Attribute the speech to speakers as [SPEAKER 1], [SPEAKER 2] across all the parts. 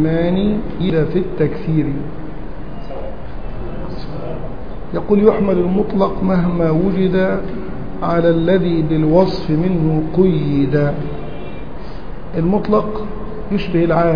[SPEAKER 1] الإيمان إذا في التكثير يقول يحمل المطلق مهما وجد على الذي بالوصف منه قيد المطلق يشبه العام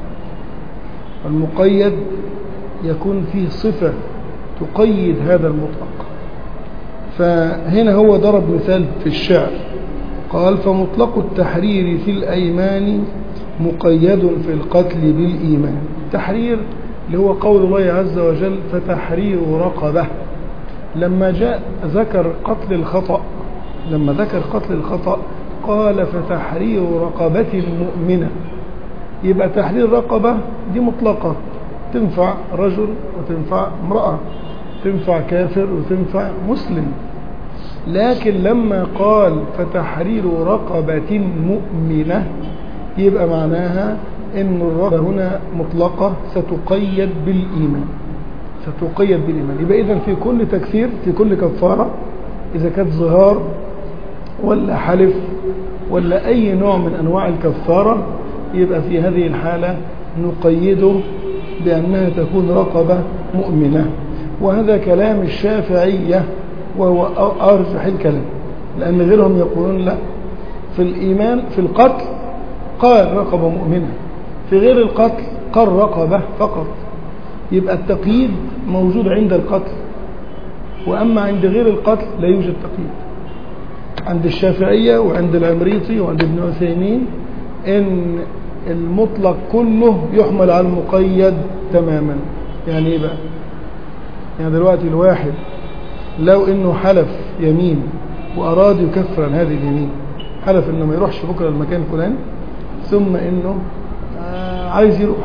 [SPEAKER 1] المقيد يكون فيه صفة تقيد هذا المطلق فهنا هو ضرب مثال في الشعر قال فمطلق التحرير في الأيمان مقيد في القتل بالإيمان تحرير اللي هو قول الله عز وجل فتحرير رقبة لما جاء ذكر قتل الخطأ لما ذكر قتل الخطأ قال فتحرير رقبة مؤمنة يبقى تحرير رقبة دي مطلقة تنفع رجل وتنفع امرأة تنفع كافر وتنفع مسلم لكن لما قال فتحرير رقبة مؤمنة يبقى معناها ان الرقبة هنا مطلقة ستقيد بالإيمان ستقيد بالإيمان يبقى إذن في كل تكفير في كل كفارة إذا كانت ظهار ولا حلف ولا أي نوع من أنواع الكفارة يبقى في هذه الحالة نقيده بأنها تكون رقبة مؤمنة وهذا كلام الشافعية وهو أرجح الكلام لأن غيرهم يقولون لا في الإيمان في القتل قال رقبة مؤمنة في غير القتل قال رقبة فقط يبقى التقييد موجود عند القتل وأما عند غير القتل لا يوجد تقييد عند الشافعية وعند العمريطي وعند ابن عثيمين ان المطلق كله يحمل على المقيد تماما يعني ايه بقى يعني دلوقتي الواحد لو انه حلف يمين واراد يكفر عن هذه اليمين حلف انه ما يروحش بكره المكان الفلاني ثم انه آه عايز يروح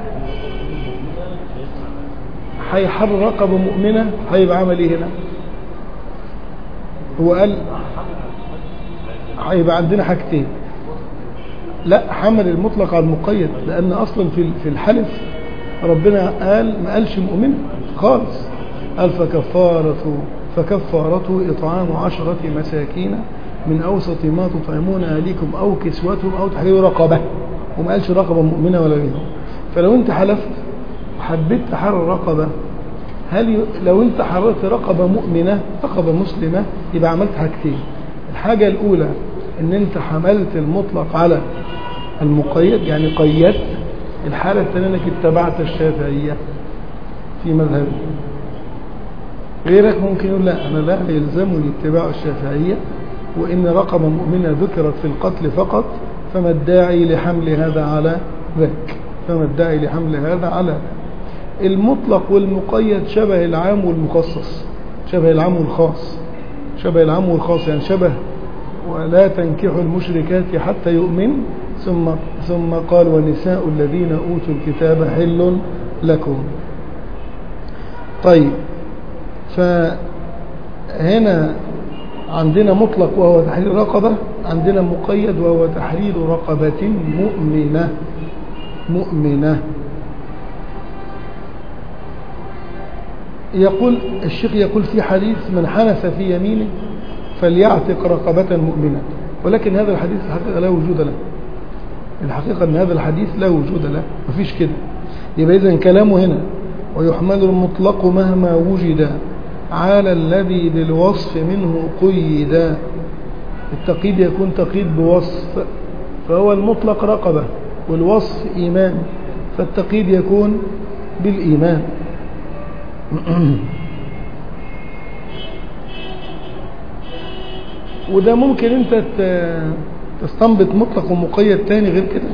[SPEAKER 1] هيحرر رقبه مؤمنه هيبقى عمل ايه هنا هو قال هيبقى عندنا حاجتين لا حمل المطلق على المقيد لان اصلا في في الحلف ربنا قال ما قالش مؤمن خالص قال فكفارته فكفارته اطعام عشرة مساكين من اوسط ما تطعمون اهليكم او كسوتهم او تحرير رقبه وما قالش رقبه مؤمنه ولا غيره فلو انت حلفت وحبيت تحرر رقبه هل ي... لو انت حررت رقبه مؤمنه رقبه مسلمه يبقى عملت حاجتين الحاجه الاولى ان انت حملت المطلق على المقيد يعني قيدت الحالة الثانية انك اتبعت الشافعية في مذهبي غيرك ممكن يقول لا انا لا يلزمني اتباع الشافعية وان رقبة مؤمنة ذكرت في القتل فقط فما الداعي لحمل هذا على ذاك فما الداعي لحمل هذا على المطلق والمقيد شبه العام والمخصص شبه العام والخاص شبه العام والخاص يعني شبه ولا تنكحوا المشركات حتى يؤمن ثم ثم قال ونساء الذين أوتوا الكتاب حل لكم طيب فهنا عندنا مطلق وهو تحرير رقبة عندنا مقيد وهو تحرير رقبة مؤمنة مؤمنة يقول الشيخ يقول في حديث من حنث في يمينه فليعتق رقبة مؤمنة ولكن هذا الحديث الحقيقة لا وجود له الحقيقة أن هذا الحديث لا وجود له مفيش كده يبقى إذن كلامه هنا ويحمل المطلق مهما وجد على الذي للوصف منه قيد التقييد يكون تقييد بوصف فهو المطلق رقبة والوصف إيمان فالتقييد يكون بالإيمان وده ممكن انت تستنبط مطلق ومقيد تاني غير كده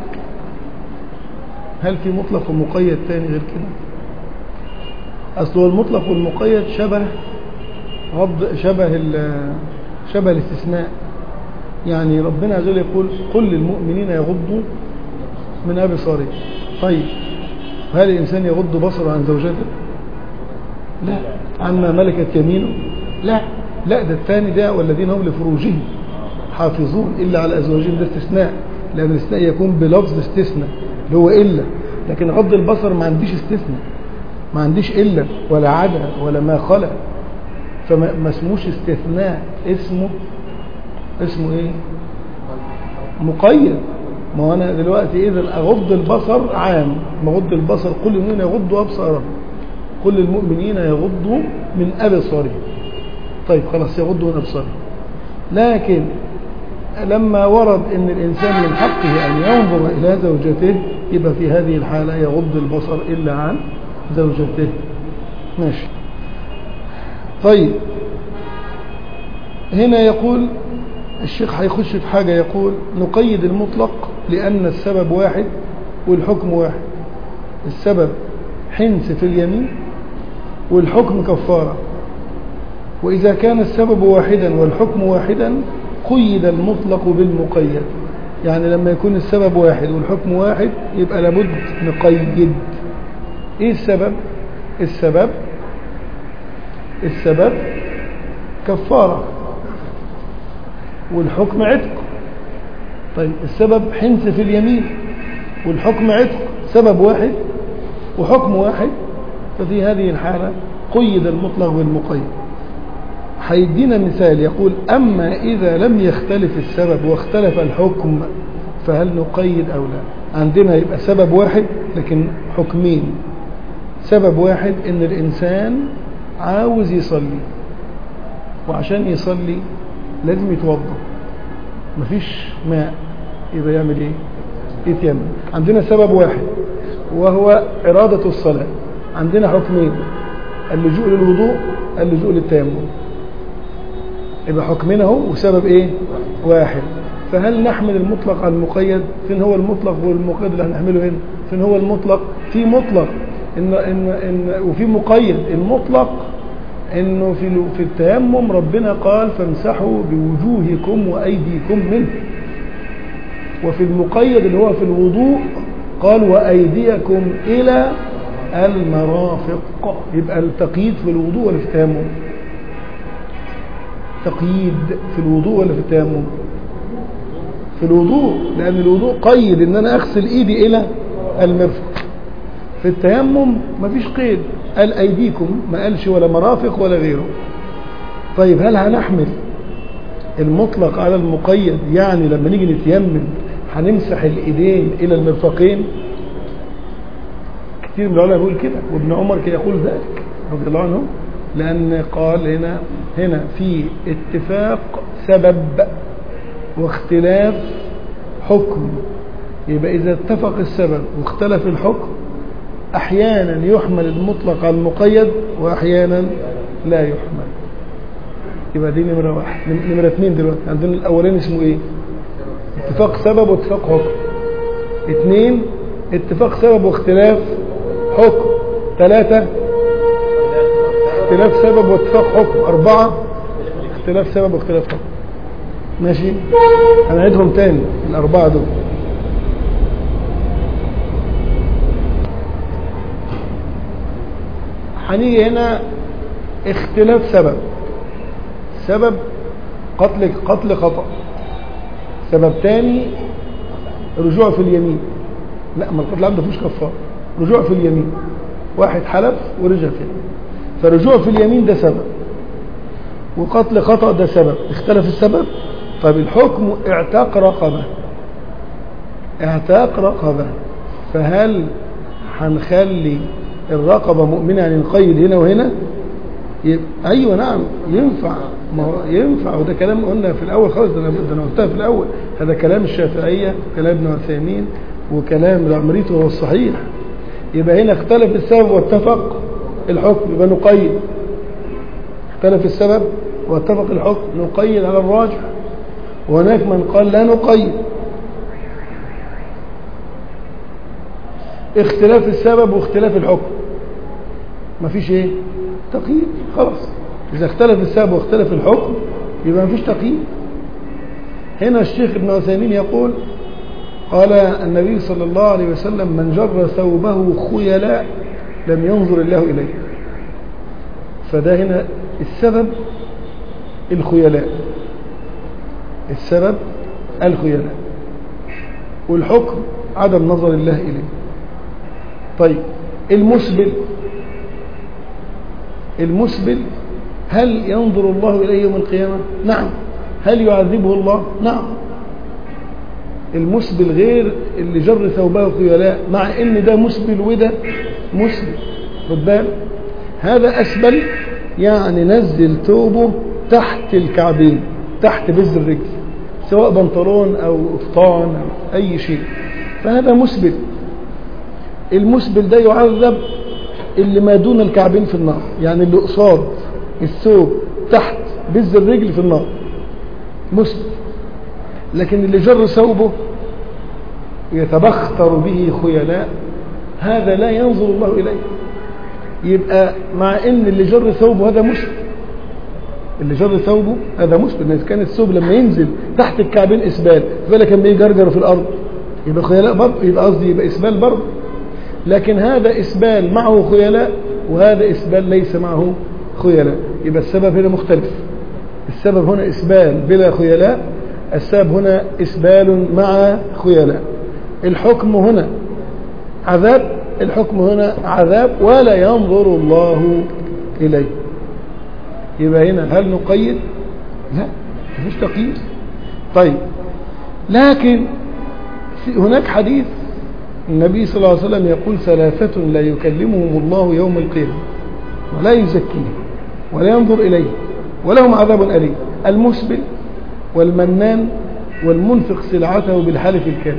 [SPEAKER 1] هل في مطلق ومقيد تاني غير كده اصل هو المطلق والمقيد شبه غض شبه شبه الاستثناء يعني ربنا عز وجل يقول قل للمؤمنين يغضوا من ابصارهم طيب هل الانسان يغض بصره عن زوجته لا عما ملكت يمينه لا لا ده الثاني ده والذين هم لفروجهم حافظون إلا على أزواجهم ده استثناء لأن الاستثناء يكون بلفظ استثناء اللي هو إلا لكن غض البصر ما عنديش استثناء ما عنديش إلا ولا عدا ولا ما خلق فما اسموش استثناء اسمه اسمه ايه مقيد ما هو أنا دلوقتي إذا أغض البصر عام مغض البصر كل المؤمنين يغضوا أبصارهم كل المؤمنين يغضوا من أبصارهم طيب خلاص يغضوا من أبصارهم لكن لما ورد ان الانسان من حقه ان ينظر الى زوجته يبقى في هذه الحالة يغض البصر الا عن زوجته ماشي طيب هنا يقول الشيخ هيخش في حاجة يقول نقيد المطلق لأن السبب واحد والحكم واحد السبب حنس في اليمين والحكم كفارة وإذا كان السبب واحدا والحكم واحدا قيد المطلق بالمقيد يعني لما يكون السبب واحد والحكم واحد يبقى لابد نقيد ايه السبب السبب السبب كفارة والحكم عتق طيب السبب حنس في اليمين والحكم عتق سبب واحد وحكم واحد ففي هذه الحالة قيد المطلق بالمقيد هيدينا مثال يقول أما إذا لم يختلف السبب واختلف الحكم فهل نقيد أو لا عندنا يبقى سبب واحد لكن حكمين سبب واحد إن الإنسان عاوز يصلي وعشان يصلي لازم يتوضا مفيش ماء يبقى يعمل ايه يتيمم عندنا سبب واحد وهو إرادة الصلاة عندنا حكمين اللجوء للوضوء اللجوء للتيمم يبقى حكمنا هو وسبب ايه واحد فهل نحمل المطلق على المقيد فين هو المطلق والمقيد اللي هنحمله هنا فين هو المطلق في مطلق إن إن إن وفي مقيد المطلق انه في في التيمم ربنا قال فامسحوا بوجوهكم وايديكم منه وفي المقيد اللي هو في الوضوء قال وايديكم الى المرافق يبقى التقييد في الوضوء ولا في التيمم تقييد في الوضوء ولا في التيمم في الوضوء لان الوضوء قيد ان انا اغسل ايدي الى المرفق في التيمم مفيش قيد قال ايديكم ما قالش ولا مرافق ولا غيره طيب هل هنحمل المطلق على المقيد يعني لما نيجي نتيمم هنمسح الايدين الى المرفقين كتير من العلماء بيقول كده وابن عمر كان يقول ذلك رضي الله عنه لان قال هنا هنا في اتفاق سبب واختلاف حكم يبقى اذا اتفق السبب واختلف الحكم احيانا يحمل المطلق على المقيد واحيانا لا يحمل يبقى دي نمره واحد نمره اثنين دلوقتي عندنا الاولاني اسمه ايه اتفاق سبب واتفاق حكم اثنين اتفاق سبب واختلاف حكم ثلاثة اختلاف سبب واتفاق حكم أربعة اختلاف سبب واختلاف حكم ماشي هنعيدهم تاني الأربعة دول هنيجي هنا اختلاف سبب سبب قتل قتل خطأ سبب تاني رجوع في اليمين لا ما القتل عنده فيش كفار رجوع في اليمين واحد حلف ورجع فيه فرجوع في اليمين ده سبب وقتل خطأ ده سبب اختلف السبب طب الحكم اعتاق رقبة اعتاق رقبة فهل هنخلي الرقبة مؤمنة يعني نقيد هنا وهنا ايوه نعم ينفع ما هو ينفع وده كلام قلنا في الاول خالص ده انا قلتها في الاول هذا كلام الشافعيه كلام ابن عثيمين وكلام العمريت وهو الصحيح يبقى هنا اختلف السبب واتفق الحكم يبقى نقيد اختلف السبب واتفق الحكم نقيد على الراجح وهناك من قال لا نقيد اختلاف السبب واختلاف الحكم مفيش ايه تقييد خلاص اذا اختلف السبب واختلف الحكم يبقى مفيش تقييد هنا الشيخ ابن عثيمين يقول قال النبي صلى الله عليه وسلم من جر ثوبه خيلاء لم ينظر الله إليه فده هنا السبب الخيلاء السبب الخيلاء والحكم عدم نظر الله إليه طيب المسبل المسبل هل ينظر الله إليه يوم القيامة نعم هل يعذبه الله نعم المسبل غير اللي جر ثوبه خيلاء مع ان ده مسبل وده مسبل خد بالك هذا اسبل يعني نزل ثوبه تحت الكعبين تحت بز الرجل سواء بنطلون او قفطان او اي شيء فهذا مسبل المسبل ده يعذب اللي ما دون الكعبين في النار يعني اللي قصاد الثوب تحت بز الرجل في النار مسبل لكن اللي جر ثوبه يتبختر به خيلاء هذا لا ينظر الله إليه يبقى مع ان اللي جر ثوبه هذا مسلم اللي جر ثوبه هذا مسلم إذا كان الثوب لما ينزل تحت الكعبين اسبال فبالك لما يجرجر في الارض يبقى خيلاء برضه يبقى قصدي يبقى اسبال برضه لكن هذا اسبال معه خيلاء وهذا اسبال ليس معه خيلاء يبقى السبب هنا مختلف السبب هنا اسبال بلا خيلاء السبب هنا اسبال مع خيلاء الحكم هنا عذاب الحكم هنا عذاب ولا ينظر الله إليه يبقى هنا هل نقيد لا مفيش تقييد طيب لكن هناك حديث النبي صلى الله عليه وسلم يقول ثلاثة لا يكلمهم الله يوم القيامة ولا يزكيهم ولا ينظر إليه ولهم عذاب أليم المسبل والمنان والمنفق سلعته بالحلف الكاذب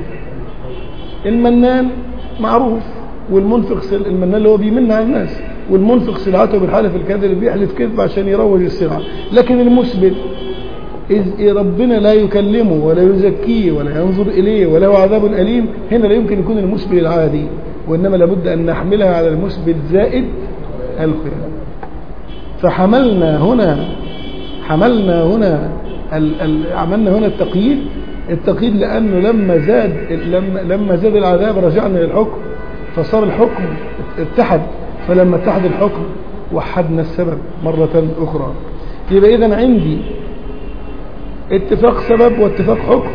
[SPEAKER 1] المنان معروف والمنفق سل... المنان اللي هو بيمن على الناس والمنفق سلعته بالحلف الكاذب اللي بيحلف كذب عشان يروج السلعة لكن المسبل إذ ربنا لا يكلمه ولا يزكيه ولا ينظر إليه وله عذاب أليم هنا لا يمكن يكون المسبل العادي وإنما لابد أن نحملها على المسبل زائد الخيار فحملنا هنا حملنا هنا ال... ال... عملنا هنا التقييد التقييد لأنه لما زاد لما لما زاد العذاب رجعنا للحكم فصار الحكم اتحد فلما اتحد الحكم وحدنا السبب مرة أخرى يبقى إذا عندي اتفاق سبب واتفاق حكم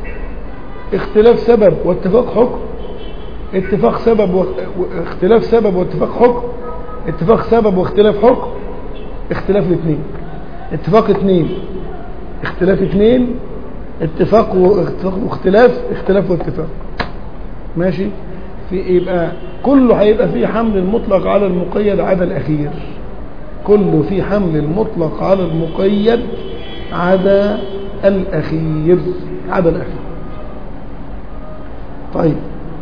[SPEAKER 1] اختلاف سبب واتفاق حكم اتفاق سبب واختلاف سبب واتفاق حكم اتفاق سبب واختلاف حكم اختلاف الاثنين اتفاق اثنين اختلاف اثنين اتفاق واختلاف اختلاف واتفاق ماشي في يبقى كله هيبقى فيه حمل المطلق على المقيد عدا الأخير كله فيه حمل المطلق على المقيد عدا الأخير عدا الأخير طيب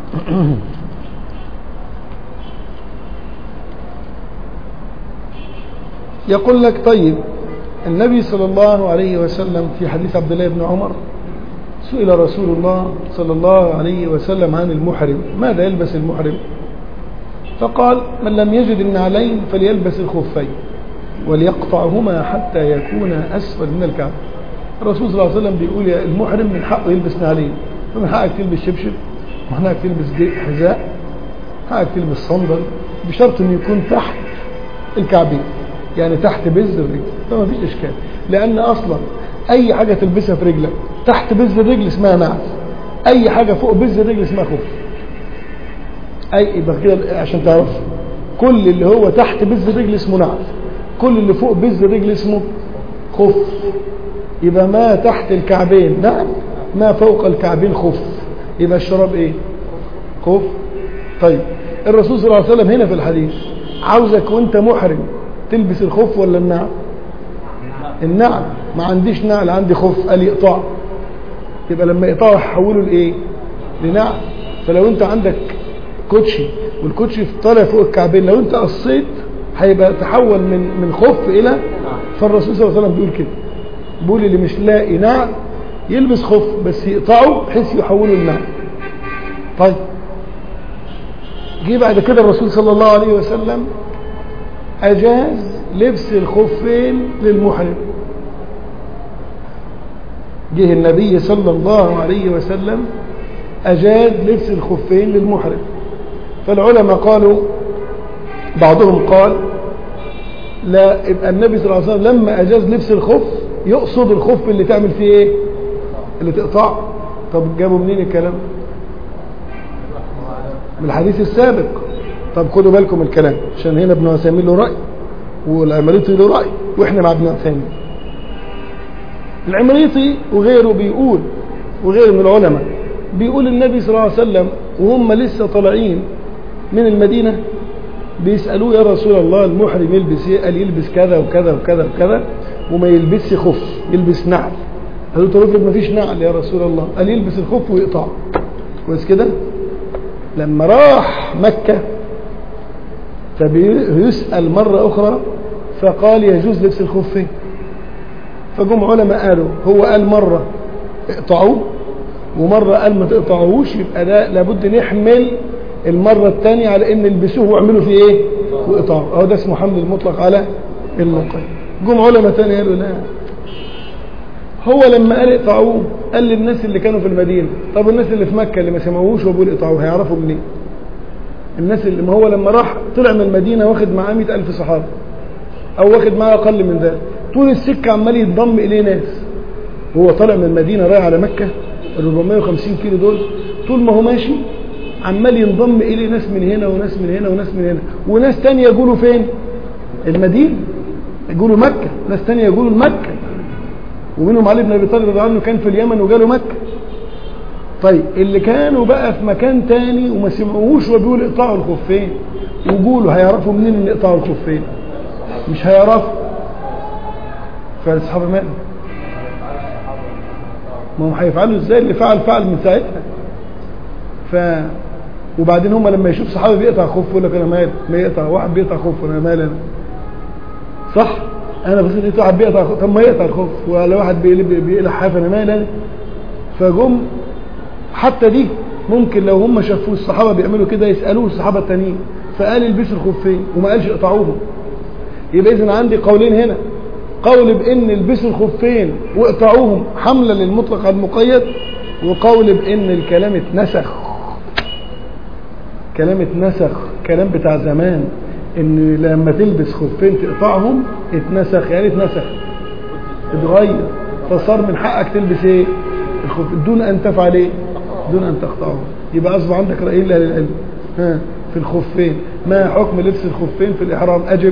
[SPEAKER 1] يقول لك طيب النبي صلى الله عليه وسلم في حديث عبد الله بن عمر سئل رسول الله صلى الله عليه وسلم عن المحرم ماذا يلبس المحرم فقال من لم يجد النعلين فليلبس الخفين وليقطعهما حتى يكون أسفل من الكعب الرسول صلى الله عليه وسلم بيقول يا المحرم من حقه يلبس نعلين فمن حقك تلبس شبشب ومن حقك تلبس حذاء حقك تلبس صندل بشرط انه يكون تحت الكعبين يعني تحت بز الرجل فما فيش اشكال لان اصلا اي حاجة تلبسها في رجلك تحت بز الرجل اسمها نعل اي حاجة فوق بز الرجل اسمها خف اي يبقى كده عشان تعرف كل اللي هو تحت بز الرجل اسمه نعل كل اللي فوق بز الرجل اسمه خف يبقى ما تحت الكعبين نعل ما فوق الكعبين خف يبقى الشراب ايه خف طيب الرسول صلى الله عليه وسلم هنا في الحديث عاوزك وانت محرم تلبس الخف ولا النعل النعل ما عنديش نعل عندي خف قال يقطع يبقى لما يقطعه يحوله لايه لنعل فلو انت عندك كوتشي والكوتشي طالع فوق الكعبين لو انت قصيت هيبقى تحول من من خف الى فالرسول صلى الله عليه وسلم بيقول كده بيقول اللي مش لاقي نعل يلبس خف بس يقطعه بحيث يحوله لنعل طيب جه بعد كده الرسول صلى الله عليه وسلم أجاز لبس الخفين للمحرم جه النبي صلى الله عليه وسلم أجاز لبس الخفين للمحرم فالعلماء قالوا بعضهم قال لا يبقى النبي صلى الله عليه وسلم لما أجاز لبس الخف يقصد الخف اللي تعمل فيه ايه اللي تقطع طب جابوا منين الكلام من الحديث السابق طب خدوا بالكم الكلام عشان هنا ابن عثيمين له رأي والعمريطي له رأي واحنا مع ابن عثيمين العمريطي وغيره بيقول وغيره من العلماء بيقول النبي صلى الله عليه وسلم وهم لسه طالعين من المدينة بيسألوه يا رسول الله المحرم يلبس ايه قال يلبس كذا وكذا وكذا وكذا وما يلبسش خف يلبس نعل قالوا طب افرض ما فيش نعل يا رسول الله قال يلبس الخف ويقطعه كويس كده لما راح مكة فبيسأل مرة أخرى فقال يجوز لبس الخفين فجم علماء قالوا هو قال مرة اقطعوه ومرة قال ما تقطعوهوش يبقى ده لابد نحمل المرة الثانية على ان البسوه واعملوا فيه ايه واقطعوه اهو ده اسمه حمل المطلق على المقيد جم علماء ثاني قالوا لا هو لما قال اقطعوه قال للناس اللي كانوا في المدينة طب الناس اللي في مكة اللي ما سمعوش وبيقول اقطعوه هيعرفوا منين الناس اللي ما هو لما راح طلع من المدينة واخد معاه 100000 صحابي او واخد معاه اقل من ذلك طول السكة عمال يتضم اليه ناس هو طالع من المدينة رايح على مكة ال 450 كيلو دول طول ما هو ماشي عمال ينضم اليه ناس من هنا وناس من هنا وناس من هنا وناس تانية يقولوا فين المدينة يقولوا مكة ناس تانية يقولوا مكة ومنهم علي بن ابي طالب رضي الله عنه كان في اليمن وجاله مكة طيب اللي كانوا بقى في مكان تاني وما سمعوهوش وبيقول اقطعوا الخفين وقولوا هيعرفوا منين ان اقطعوا الخفين مش هيعرفوا فاصحاب مال ما هم هيفعلوا ازاي اللي فعل فعل من ساعتها ف وبعدين هم لما يشوف صحابي بيقطع خف يقول لك انا مال ما يقطع واحد بيقطع خف انا مال انا صح انا بس لقيت واحد بيقطع خف طب ما يقطع الخف ولا واحد بيقلب بيقلع حاف انا مال انا فجم حتى دي ممكن لو هم شافوا الصحابه بيعملوا كده يسالوه الصحابه التانيين فقال البسوا الخفين وما قالش اقطعوهم يبقى اذا عندي قولين هنا قول بان البسوا الخفين واقطعوهم حملا للمطلق على المقيد وقول بان الكلام اتنسخ كلام اتنسخ كلام بتاع زمان ان لما تلبس خفين تقطعهم اتنسخ يعني اتنسخ اتغير فصار من حقك تلبس ايه الخف دون ان تفعل ايه دون ان تقطعه يبقى اصبح عندك رايين لاهل العلم ها في الخفين ما حكم لبس الخفين في الاحرام اجب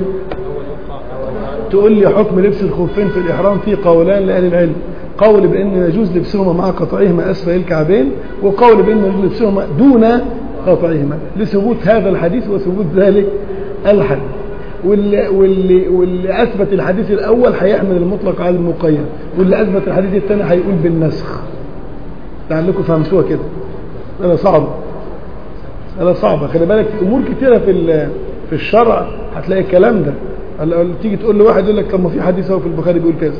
[SPEAKER 1] تقول لي حكم لبس الخفين في الإحرام في قولان لأهل العلم قول بأن يجوز لبسهما مع قطعهما أسفل الكعبين وقول بأن يجوز لبسهما دون قطعهما لثبوت هذا الحديث وثبوت ذلك الحديث واللي, واللي, واللي أثبت الحديث الأول هيحمل المطلق على المقيد واللي أثبت الحديث الثاني هيقول بالنسخ لعلكم فهمتوها كده هذا صعب هذا صعبة خلي بالك في أمور كتيرة في في الشرع هتلاقي الكلام ده تيجي تقول لواحد يقول لك طب ما في حديث هو في البخاري بيقول كذا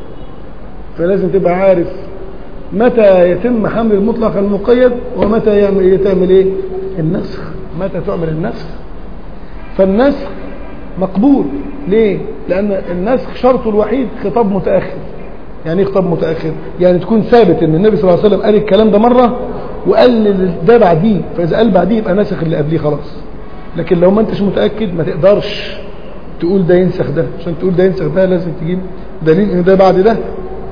[SPEAKER 1] فلازم تبقى عارف متى يتم حمل المطلق المقيد ومتى يعمل تعمل ايه النسخ متى تعمل النسخ فالنسخ مقبول ليه لان النسخ شرطه الوحيد خطاب متاخر يعني ايه خطاب متاخر يعني تكون ثابت ان النبي صلى الله عليه وسلم قال الكلام ده مره وقال ده بعديه فاذا قال بعديه يبقى نسخ اللي قبليه خلاص لكن لو ما انتش متاكد ما تقدرش تقول ده ينسخ ده عشان تقول ده ينسخ ده لازم تجيب دليل ان ده بعد ده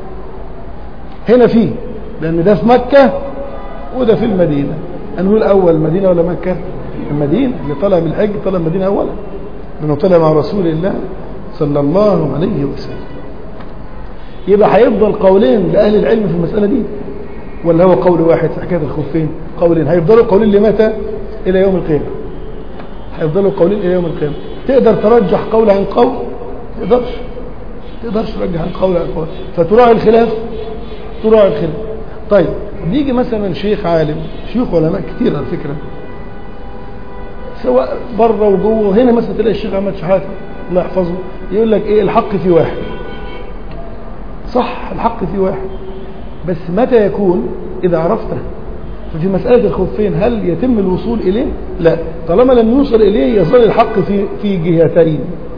[SPEAKER 1] هنا فيه لان ده في مكة وده في المدينة هنقول اول مدينة ولا مكة المدينة اللي طلع من الحج طلع المدينة اولا لانه طلع مع رسول الله صلى الله عليه وسلم يبقى هيفضل قولين لأهل العلم في المسألة دي ولا هو قول واحد في حكاية الخفين قولين هيفضلوا قولين لمتى إلى يوم القيامة هيفضلوا قولين إلى يوم القيامة تقدر ترجح قول عن قول تقدرش تقدرش ترجح عن قول عن قول فتراعي الخلاف تراعي الخلاف طيب بيجي مثلا شيخ عالم شيوخ علماء كتير على فكرة سواء بره وجوه هنا مثلا تلاقي الشيخ احمد شحاته الله يحفظه يقول لك ايه الحق في واحد صح الحق في واحد بس متى يكون اذا عرفته ففي مسألة الخفين هل يتم الوصول إليه؟ لا طالما لم يوصل إليه يظل الحق في في جهتين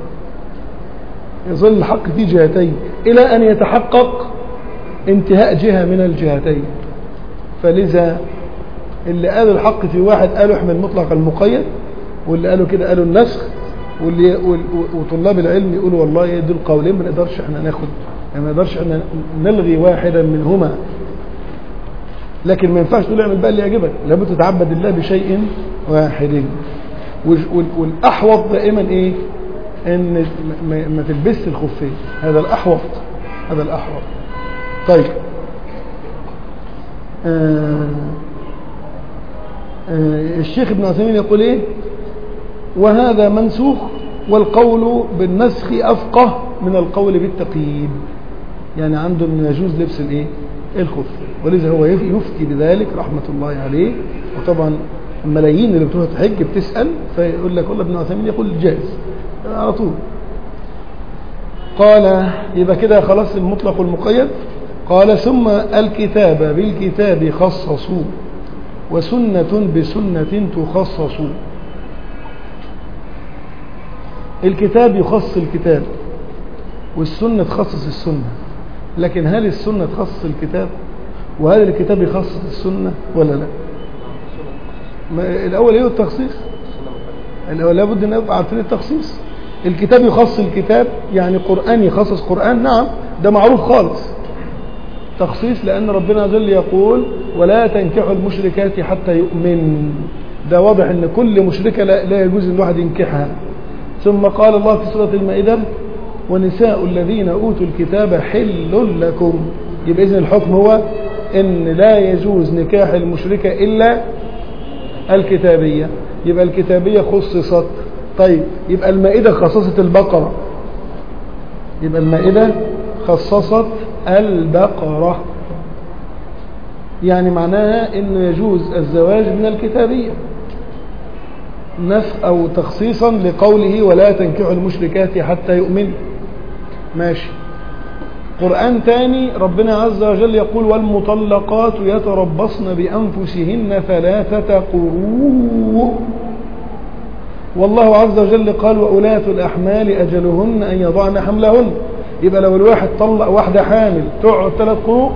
[SPEAKER 1] يظل الحق في جهتين إلى أن يتحقق انتهاء جهة من الجهتين فلذا اللي قالوا الحق في واحد قالوا احمل مطلق المقيد واللي قالوا كده قالوا النسخ واللي وطلاب العلم يقولوا والله دول قولين ما نقدرش احنا ناخد يعني ما نقدرش احنا نلغي واحدا منهما لكن ما ينفعش تقول اعمل بقى اللي يعجبك لابد تتعبد الله بشيء واحد والاحوط دائما ايه ان ما تلبسش الخفين هذا الاحوط هذا الاحوط طيب آه آه، الشيخ ابن عثيمين يقول ايه وهذا منسوخ والقول بالنسخ أفقه من القول بالتقييد يعني عنده من يجوز لبس الايه الخف ولذا هو يفتي بذلك رحمة الله عليه وطبعا الملايين اللي بتروح تحج بتسأل فيقول لك والله ابن عثيمين يقول جائز على طول قال يبقى كده خلاص المطلق والمقيد قال ثم الكتاب بالكتاب خصصوا وسنة بسنة تخصص الكتاب يخص الكتاب والسنة تخصص السنة لكن هل السنة تخصص الكتاب وهل الكتاب يخصص السنة ولا لا ما الأول ايه التخصيص الأول لابد أن نبقى عارفين التخصيص الكتاب يخص الكتاب يعني قرآن يخصص قرآن نعم ده معروف خالص تخصيص لأن ربنا عز وجل يقول ولا تنكحوا المشركات حتى يؤمن ده واضح أن كل مشركة لا, لا يجوز أن الواحد ينكحها ثم قال الله في سورة المائدة ونساء الذين أوتوا الكتاب حل لكم يبقى إذن الحكم هو أن لا يجوز نكاح المشركة إلا الكتابية يبقى الكتابية خصصت طيب يبقى المائدة خصصت البقرة يبقى المائدة خصصت البقرة يعني معناها انه يجوز الزواج من الكتابية نفخ او تخصيصا لقوله ولا تنكحوا المشركات حتى يؤمن ماشي قرآن تاني ربنا عز وجل يقول والمطلقات يتربصن بأنفسهن ثلاثة قروء والله عز وجل قال وأولاة الأحمال أجلهن أن يضعن حملهن يبقى لو الواحد طلق واحدة حامل تقعد ثلاث قروء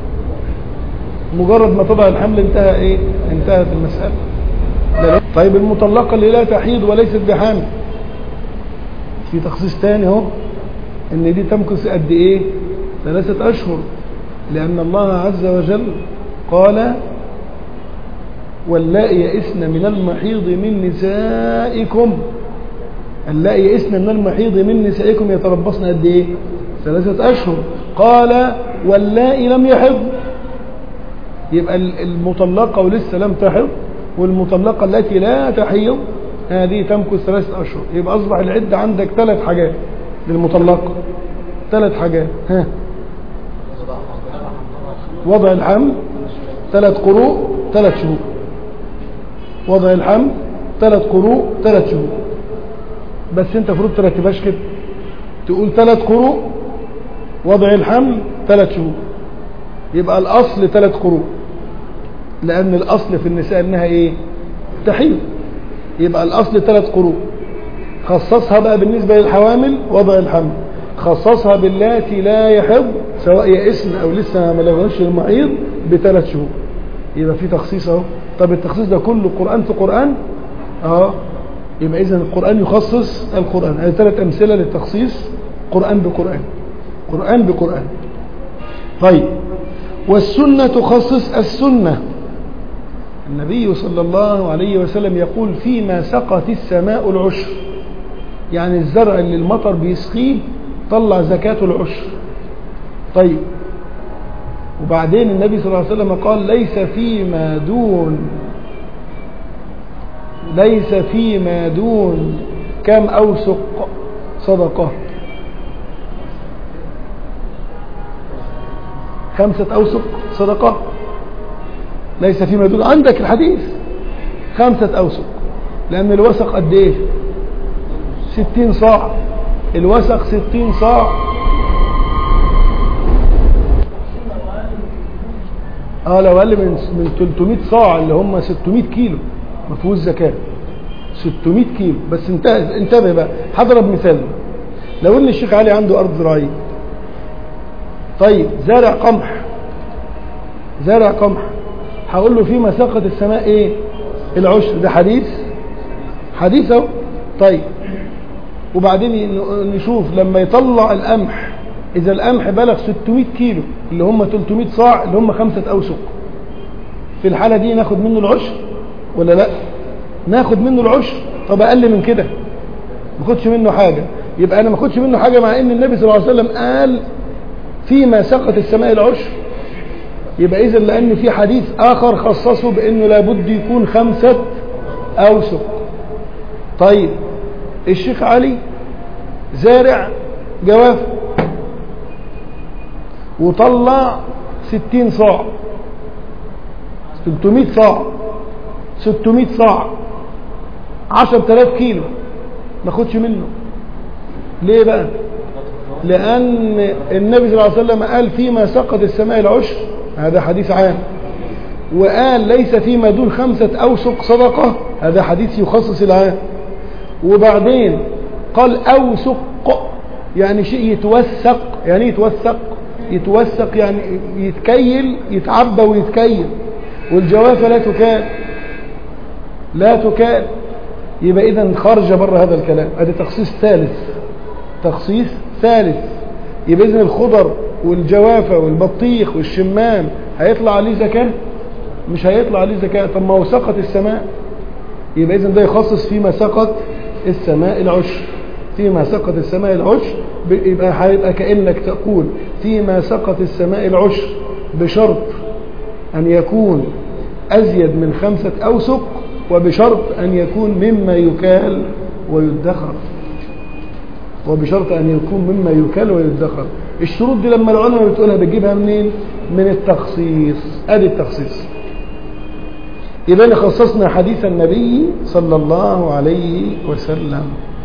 [SPEAKER 1] مجرد ما تضع الحمل انتهى ايه انتهت المسألة طيب المطلقة اللي لا تحيض وليست بحامل في تخصيص تاني اهو ان دي تمكث قد ايه ثلاثة اشهر لان الله عز وجل قال واللائي يئسن من المحيض من نسائكم اللائي يئسن من المحيض من نسائكم يتربصن قد ايه ثلاثة اشهر قال واللائي لم يحض يبقى المطلقة ولسه لم تحض والمطلقة التي لا تحيض هذه تمكث ثلاثة أشهر يبقى أصبح العدة عندك ثلاث حاجات للمطلقة ثلاث حاجات ها وضع الحمل ثلاث قروء ثلاث شهور وضع الحمل ثلاث قروء ثلاث شهور بس انت المفروض ترتبهاش كده تقول ثلاث قروء وضع الحمل ثلاث شهور يبقى الاصل ثلاث قروء لان الاصل في النساء انها ايه تحيض يبقى الاصل ثلاث قروء خصصها بقى بالنسبة للحوامل وضع الحمل خصصها باللاتي لا يحض سواء يئسن او لسه ما لغوش المحيض بثلاث شهور يبقى في تخصيص اهو طب التخصيص ده كله قرآن في قرآن اه يبقى اذا القرآن يخصص القرآن هذه ثلاث امثلة للتخصيص قرآن بقرآن قرآن بقرآن طيب والسنة تخصص السنة النبي صلى الله عليه وسلم يقول فيما سقت السماء العشر يعني الزرع اللي المطر بيسقيه طلع زكاة العشر طيب وبعدين النبي صلى الله عليه وسلم قال ليس فيما دون ليس فيما دون كم أوسق صدقة خمسة أوسق صدقة ليس فيما دون عندك الحديث خمسة أوسق لأن الوسق قد إيه ستين صاع الوسق ستين صاع اه لو اقل من من 300 صاع اللي هم 600 كيلو ما فيهوش زكاه 600 كيلو بس انتبه انتبه بقى هضرب مثال لو ان الشيخ علي عنده ارض زراعيه طيب زارع قمح زارع قمح هقول له في مساقة السماء ايه العشر ده حديث حديث اهو طيب وبعدين نشوف لما يطلع القمح إذا القمح بلغ 600 كيلو اللي هم 300 صاع اللي هم خمسة أوسق في الحالة دي ناخد منه العشر ولا لا ناخد منه العشر طب أقل من كده ما خدش منه حاجة يبقى أنا ما خدش منه حاجة مع إن النبي صلى الله عليه وسلم قال فيما سقط السماء العشر يبقى إذا لأن في حديث آخر خصصه بأنه لابد يكون خمسة أوسق طيب الشيخ علي زارع جواف وطلع ستين صاع 300 صاع 600 صاع 10000 كيلو ما خدش منه ليه بقى لأن النبي صلى الله عليه وسلم قال فيما سقط السماء العشر هذا حديث عام وقال ليس فيما دون خمسة أوسق صدقة هذا حديث يخصص العام وبعدين قال أوسق يعني شيء يتوثق يعني يتوثق يتوثق يعني يتكيل يتعبى ويتكيل والجوافة لا تكال لا تكال يبقى إذا خرج بره هذا الكلام هذا تخصيص ثالث تخصيص ثالث يبقى إذن الخضر والجوافة والبطيخ والشمام هيطلع عليه زكاة مش هيطلع عليه زكاة طب ما هو سقط السماء يبقى إذن ده يخصص فيما سقط السماء العشر فيما سقط السماء العشر يبقى هيبقى كأنك تقول فيما سقط السماء العشر بشرط أن يكون أزيد من خمسة أوسق وبشرط أن يكون مما يكال ويدخر وبشرط أن يكون مما يكال ويدخر الشروط دي لما العلماء بتقولها بتجيبها منين من التخصيص ادي التخصيص يبقى خصصنا حديث النبي صلى الله عليه وسلم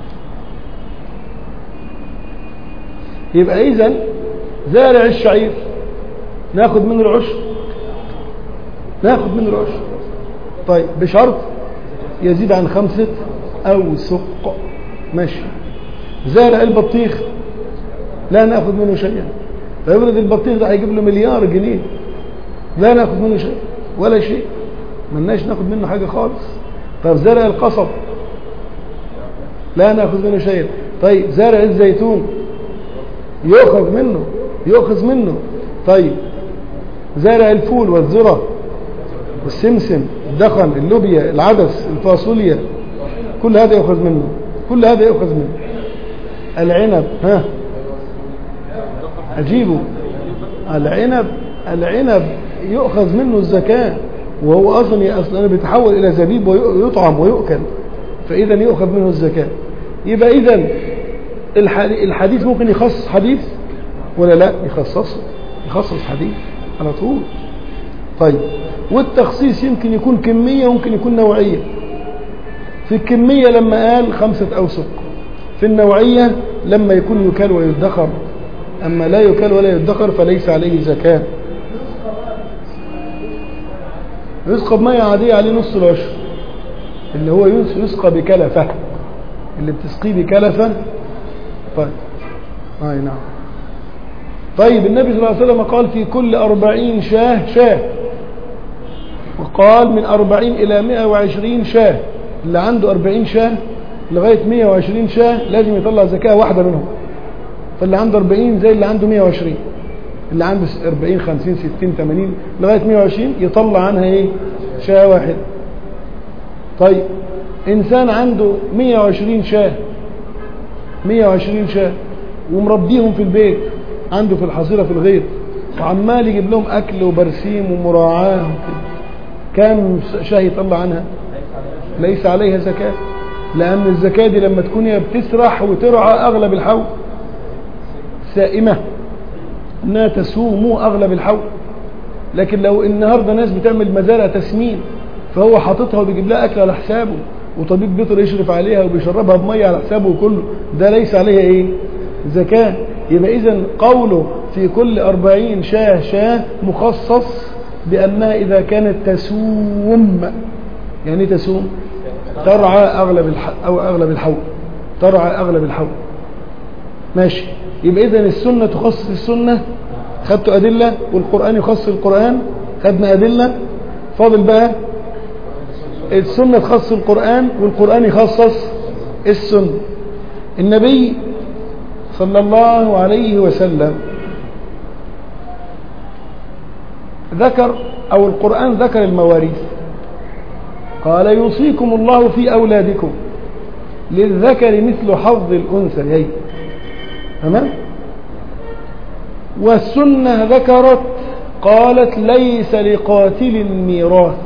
[SPEAKER 1] يبقى اذا زارع الشعير ناخد منه العشر ناخد منه العشر طيب بشرط يزيد عن خمسة أو سق ماشي زارع البطيخ لا ناخد منه شيئا فيفرض البطيخ ده هيجيب له مليار جنيه لا ناخد منه شيء ولا شيء ملناش ناخد منه حاجة خالص طيب زرع القصب لا ناخد منه شيء طيب زرع الزيتون يؤخذ منه يؤخذ منه طيب زرع الفول والذرة والسمسم الدخن اللوبيا العدس الفاصوليا كل هذا يؤخذ منه كل هذا يؤخذ منه العنب ها أجيبه العنب العنب يؤخذ منه الزكاة وهو أصلا أصلا بيتحول إلى زبيب ويطعم ويؤكل فإذا يؤخذ منه الزكاة يبقى إذا الحديث ممكن يخصص حديث ولا لا يخصص يخصص حديث على طول طيب والتخصيص يمكن يكون كمية وممكن يكون نوعية في الكمية لما قال خمسة أوسق في النوعية لما يكون يكال ويدخر أما لا يكال ولا يدخر فليس عليه زكاة يسقى بمية عادية عليه نص العشر اللي هو يسقى بكلفة اللي بتسقيه بكلفة طيب آه نعم طيب النبي صلى الله عليه وسلم قال في كل أربعين شاه شاه وقال من أربعين إلى مئة وعشرين شاه اللي عنده أربعين شاه لغاية مئة وعشرين شاه لازم يطلع زكاة واحدة منهم فاللي عنده 40 زي اللي عنده 120 اللي عنده 40 50 60 80 لغايه 120 يطلع عنها ايه شاه واحد طيب انسان عنده 120 شاه 120 شاه ومربيهم في البيت عنده في الحصيره في الغيط وعمال يجيب لهم اكل وبرسيم ومراعاه كم شاه يطلع عنها ليس عليها زكاه لان الزكاه دي لما تكون هي بتسرح وترعى اغلب الحول سائمة انها تسوم اغلب الحول لكن لو النهارده ناس بتعمل مزارع تسمين فهو حاططها وبيجيب لها اكل على حسابه وطبيب بيطر يشرف عليها وبيشربها بميه على حسابه وكله ده ليس عليها ايه زكاه يبقى اذا قوله في كل أربعين شاه شاه مخصص بأنها إذا كانت تسوم يعني تسوم ترعى أغلب الح... أو أغلب الحول ترعى أغلب الحول ماشي يبقى إذا السنة تخصص السنة خدتوا أدلة والقرآن يخصص القرآن خدنا أدلة فاضل بقى السنة تخصص القرآن والقرآن يخصص السنة النبي صلى الله عليه وسلم ذكر أو القرآن ذكر المواريث قال يوصيكم الله في أولادكم للذكر مثل حظ الأنثيين تمام والسنة ذكرت قالت ليس لقاتل ميراث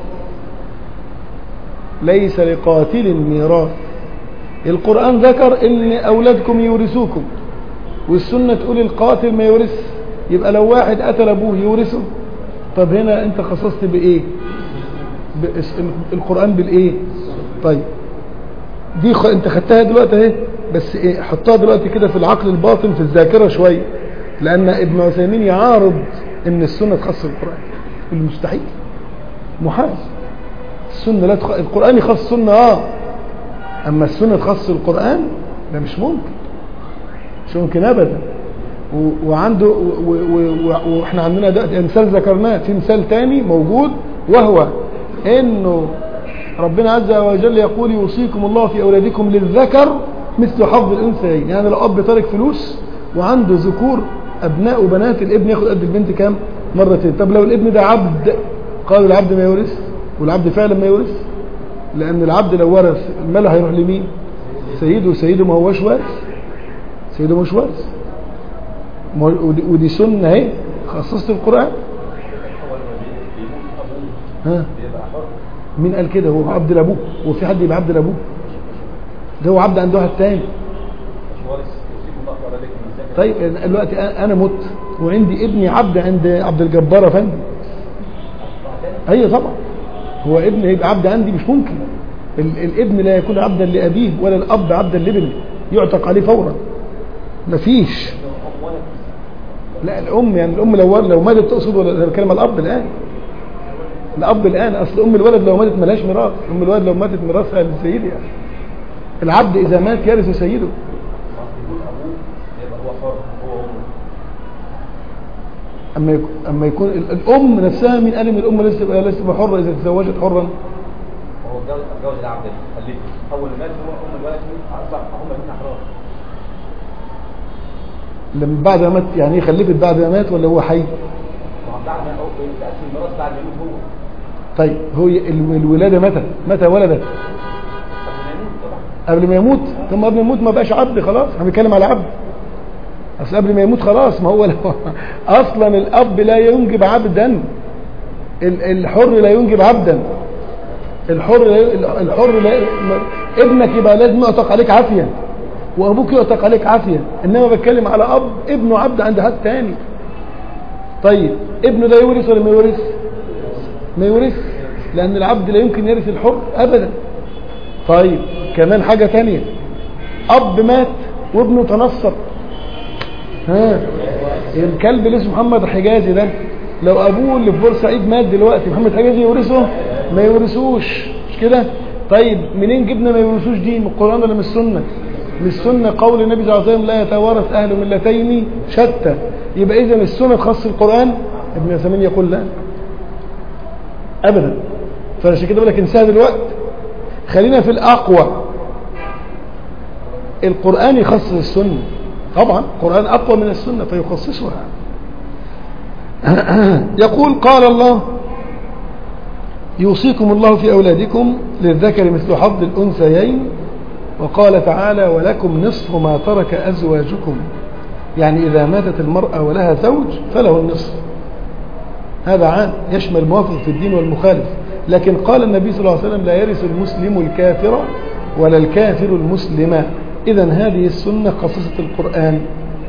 [SPEAKER 1] ليس لقاتل ميراث القرآن ذكر ان اولادكم يورثوكم والسنة تقول القاتل ما يورث يبقى لو واحد قتل ابوه يورثه طب هنا انت خصصت بايه بإس- القرآن بالايه طيب دي خ... انت خدتها دلوقتي اهي بس ايه حطها دلوقتي كده في العقل الباطن في الذاكرة شوية لان ابن عثيمين يعارض ان السنة تخص القرآن المستحيل محال السنة لا تخ... القرآن يخص السنة اه اما السنة تخص القرآن ده مش ممكن مش ممكن ابدا و... وعنده و... و... و... واحنا عندنا دلوقتي مثال ذكرناه في مثال تاني موجود وهو انه ربنا عز وجل يقول يوصيكم الله في اولادكم للذكر مثل حظ الانثيين يعني لو اب ترك فلوس وعنده ذكور ابناء وبنات الابن ياخد قد البنت كام مرتين طب لو الابن ده عبد قالوا العبد ما يورث والعبد فعلا ما يورث لان العبد لو ورث المال هيروح لمين سيده سيده ما هوش وارث سيده مش وارث ما هو- ودي, ودي سنه اهي خصصت القران ها مين قال كده هو عبد لابوه هو في حد يبقى عبد لابوه ده هو عبد عند واحد تاني طيب دلوقتي أنا- انا مت وعندي ابني عبد عند عبد الجبار افندي ايوه طبعا هو ابن هيبقى عبد عندي مش ممكن ال- الابن لا يكون عبدا لابيه ولا الاب عبدا لابنه يعتق عليه فورا مفيش لا الام يعني الام لو لو ماتت تقصد ولا أنا بتكلم على الاب الان الاب الان اصل ام الولد لو ماتت ملهاش ميراث ام الولد لو ماتت ميراثها للسيد يعني العبد اذا مات يرث سيده اما يكون اما يكون ال- الام نفسها من قال ان الام ليست تبقى ليست تبقى حره اذا تزوجت حرا
[SPEAKER 2] هو اتجوز اتجوز العبد ده خلفه اول ما مات هو ام الولد اصبح هم الاثنين احرار
[SPEAKER 1] لما بعد ما مات يعني ايه خلفت بعد ما مات ولا هو حي
[SPEAKER 2] ما هو بعد ما هو بيتقسم الميراث بعد ما يموت هو
[SPEAKER 1] طيب هو ي- ال- الولاده متى متى ولدت
[SPEAKER 2] قبل ما يموت طبعا
[SPEAKER 1] قبل ما يموت ثم قبل ما يموت ما بقاش عبد خلاص احنا بنتكلم على عبد اصل قبل ما يموت خلاص ما هو لو اصلا الاب لا ينجب عبدا ال- الحر لا ينجب عبدا الحر لا الحر لا ما- ابنك يبقى لازم يعتق عليك عافيه وابوك يعتق عليك عافيه انما بتكلم على اب ابنه عبد عند حد تاني طيب ابنه ده يورث ولا ما يورث ما يورث لان العبد لا يمكن يرث الحر ابدا طيب كمان حاجة تانية أب مات وابنه تنصر ها الكلب اللي اسمه محمد حجازي ده لو أبوه اللي في بورسعيد مات دلوقتي محمد حجازي يورثه ما يورثوش مش كده طيب منين جبنا ما يورثوش دي من القرآن ولا من السنة من السنة قول النبي صلى الله عليه وسلم لا يتوارث أهل ملتين شتى يبقى إذا السنة تخص القرآن ابن عثيمين يقول لا أبدا فعشان كده بقول لك انساها دلوقتي خلينا في الأقوى القرآن يخصص السنة طبعا القرآن أقوى من السنة فيخصصها يقول قال الله يوصيكم الله في أولادكم للذكر مثل حظ الأنثيين وقال تعالى ولكم نصف ما ترك أزواجكم يعني إذا ماتت المرأة ولها زوج فله النصف هذا عام يشمل الموافق في الدين والمخالف لكن قال النبي صلى الله عليه وسلم لا يرث المسلم الكافر ولا الكافر المسلم إذا هذه السنة خصصت القرآن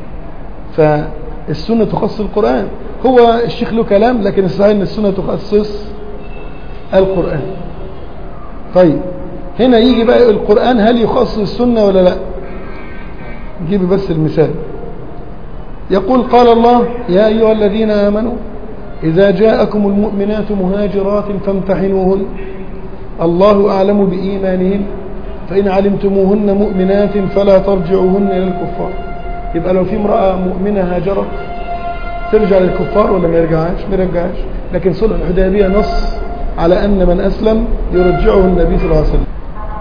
[SPEAKER 1] فالسنة تخصص القرآن هو الشيخ له كلام لكن الصحيح أن السنة تخصص القرآن طيب هنا يجي بقى القرآن هل يخصص السنة ولا لا نجيب بس المثال يقول قال الله يا أيها الذين آمنوا إذا جاءكم المؤمنات مهاجرات فامتحنوهن الله أعلم بإيمانهن فإن علمتموهن مؤمنات فلا ترجعوهن إلى الكفار يبقى لو في امرأة مؤمنة هاجرت ترجع للكفار ولا ما يرجعهاش ما يرجعهاش لكن صلح الحديبية نص على أن من أسلم يرجعه النبي صلى الله عليه وسلم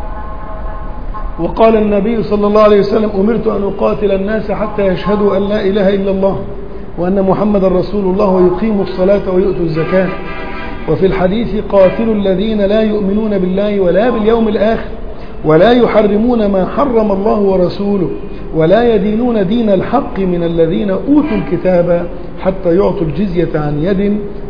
[SPEAKER 1] وقال النبي صلى الله عليه وسلم أمرت أن أقاتل الناس حتى يشهدوا أن لا إله إلا الله وأن محمد رسول الله ويقيموا الصلاة ويؤتوا الزكاة وفي الحديث قاتلوا الذين لا يؤمنون بالله ولا باليوم الآخر ولا يحرمون ما حرم الله ورسوله ولا يدينون دين الحق من الذين أوتوا الكتاب حتى يعطوا الجزية عن يد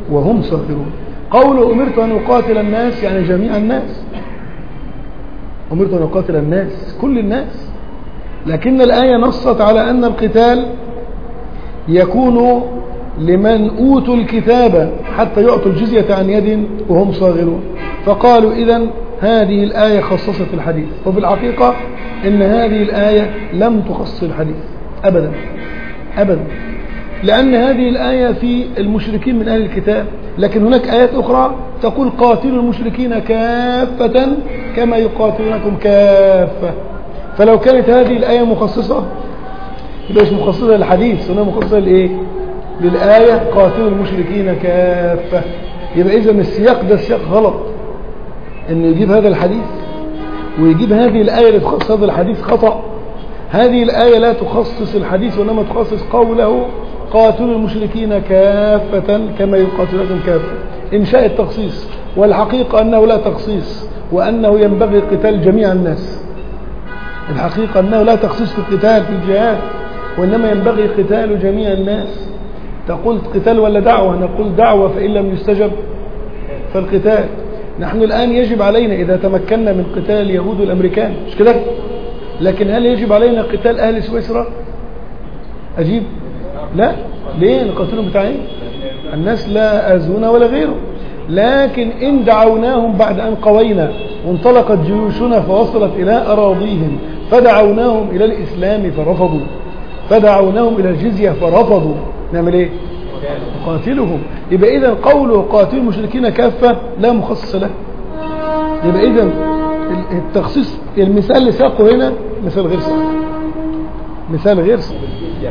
[SPEAKER 1] وهم صاغرون قوله أمرت أن أقاتل الناس يعني جميع الناس أمرت أن أقاتل الناس كل الناس لكن الآية نصت على أن القتال يكون لمن أوتوا الكتاب حتى يعطوا الجزية عن يد وهم صاغرون فقالوا إذا هذه الآية خصصت الحديث وفي الحقيقة إن هذه الآية لم تخصص الحديث أبدا أبدا لأن هذه الآية في المشركين من أهل الكتاب لكن هناك آيات أخرى تقول قاتلوا المشركين كافة كما يقاتلونكم كافة فلو كانت هذه الآية مخصصة يبقى مش مخصصة للحديث هنا مخصصة لإيه؟ للآية قاتلوا المشركين كافة يبقى إذا السياق ده سياق غلط إنه يجيب هذا الحديث ويجيب هذه الآية اللي تخصص هذا الحديث خطأ هذه الآية لا تخصص الحديث وإنما تخصص قوله قاتلوا المشركين كافة كما يقاتلونكم كافة إنشاء التخصيص والحقيقة أنه لا تخصيص وأنه ينبغي قتال جميع الناس الحقيقة أنه لا تخصيص في القتال في الجهاد وإنما ينبغي قتال جميع الناس تقول قتال ولا دعوة نقول دعوة فإن لم يستجب فالقتال نحن الآن يجب علينا إذا تمكنا من قتال اليهود والأمريكان مش كده لكن هل يجب علينا قتال أهل سويسرا أجيب لا ليه نقاتلهم بتاع ايه الناس لا أذونا ولا غيره لكن إن دعوناهم بعد أن قوينا وانطلقت جيوشنا فوصلت إلى أراضيهم فدعوناهم إلى الإسلام فرفضوا فدعوناهم إلى الجزية فرفضوا نعمل إيه قاتلهم يبقى إذا قوله قاتلوا المشركين كافة لا مخصص له يبقى إذا التخصيص المثال اللي ساقه هنا مثال غير صحيح مثال غير صحيح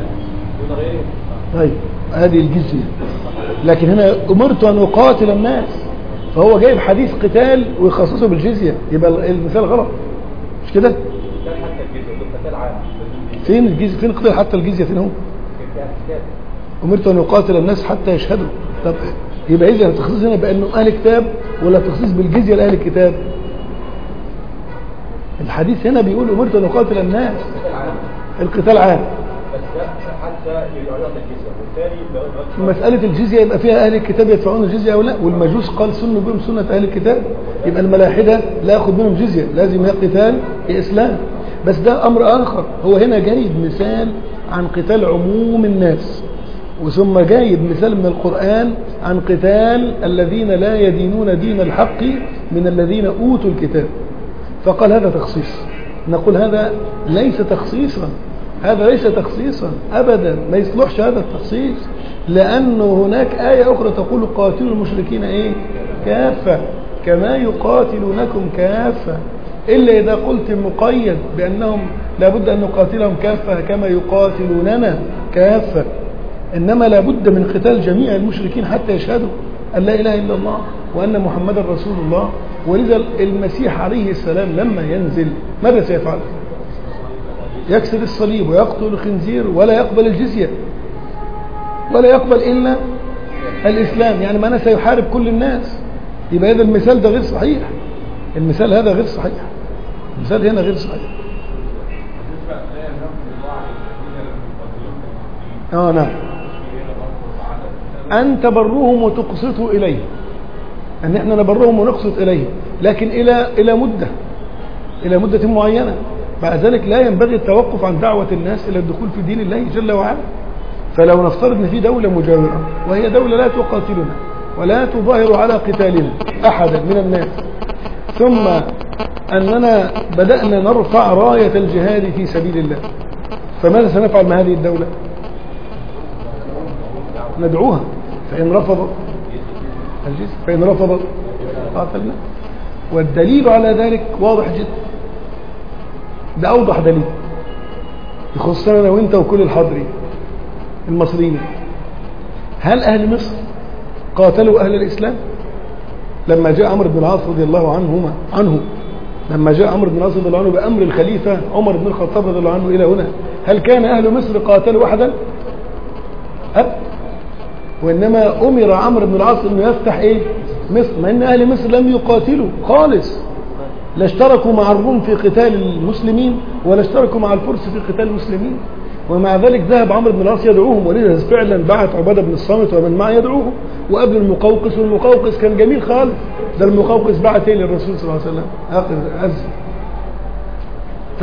[SPEAKER 1] طيب هذه الجزية لكن هنا أمرت أن أقاتل الناس فهو جايب حديث قتال ويخصصه بالجزية يبقى المثال غلط مش كده
[SPEAKER 2] حتى الجزء ده قتال عام
[SPEAKER 1] فين الجزية فين قتال حتى الجزية فين هو أمرت أن أقاتل الناس حتى يشهدوا طب يبقى إذا التخصيص هنا بأنه أهل كتاب ولا تخصيص بالجزية لأهل الكتاب الحديث هنا بيقول أمرت أن أقاتل الناس
[SPEAKER 2] قتال عام
[SPEAKER 1] القتال عام
[SPEAKER 2] بس ده حتى يعطي الجزء والثاني بقى-
[SPEAKER 1] مسألة الجزية يبقى فيها أهل الكتاب يدفعون الجزية أو لا والمجوس قال سنوا بهم سنة أهل الكتاب يبقى الملاحدة لا يأخذ منهم جزية لازم يا قتال يا إسلام بس ده أمر آخر هو هنا جايب مثال عن قتال عموم الناس وثم جايب مثال من القرآن عن قتال الذين لا يدينون دين الحق من الذين أوتوا الكتاب فقال هذا تخصيص نقول هذا ليس تخصيصا هذا ليس تخصيصا أبدا ما يصلحش هذا التخصيص لأنه هناك آية أخرى تقول قاتلوا المشركين إيه كافة كما يقاتلونكم كافة إلا إذا قلت مقيد بأنهم لابد أن نقاتلهم كافة كما يقاتلوننا كافة إنما لابد من قتال جميع المشركين حتى يشهدوا أن لا إله إلا الله وأن محمدا رسول الله ولذا المسيح عليه السلام لما ينزل ماذا سيفعل يكسر الصليب ويقتل الخنزير ولا يقبل الجزية ولا يقبل إلا الإسلام يعني معناه سيحارب كل الناس يبقى هذا المثال ده غير صحيح المثال هذا غير صحيح المثال هنا غير صحيح اه نعم أن تبروهم وتقسطوا إليه أن احنا نبرهم ونقسط إليه لكن إلى إلى مدة إلى مدة معينة بعد ذلك لا ينبغي التوقف عن دعوة الناس إلى الدخول في دين الله جل وعلا فلو نفترض أن في دولة مجاورة وهي دولة لا تقاتلنا ولا تظاهر على قتالنا أحدا من الناس ثم أننا بدأنا نرفع راية الجهاد في سبيل الله فماذا سنفعل مع هذه الدولة ندعوها فإن رفضت الجزء فإن رفضت قاتلنا والدليل على ذلك واضح جدا ده أوضح دليل يخصنا أنا وأنت وكل الحاضرين المصريين هل أهل مصر قاتلوا أهل الإسلام لما جاء عمرو بن العاص رضي الله عنهما عنه لما جاء عمرو بن العاص رضي الله عنه بأمر الخليفة عمر بن الخطاب رضي الله عنه إلى هنا هل كان أهل مصر قاتلوا أحدا أب وإنما أمر عمرو بن العاص أنه يفتح إيه مصر مع أن أهل مصر لم يقاتلوا خالص لا اشتركوا مع الروم في قتال المسلمين ولا اشتركوا مع الفرس في قتال المسلمين ومع ذلك ذهب عمرو بن العاص يدعوهم ولذا فعلا بعت عباده بن الصامت ومن معه يدعوهم وقبل المقوقس والمقوقس كان جميل خالص ده المقوقس بعت ايه للرسول صلى الله عليه وسلم اخر عز ف...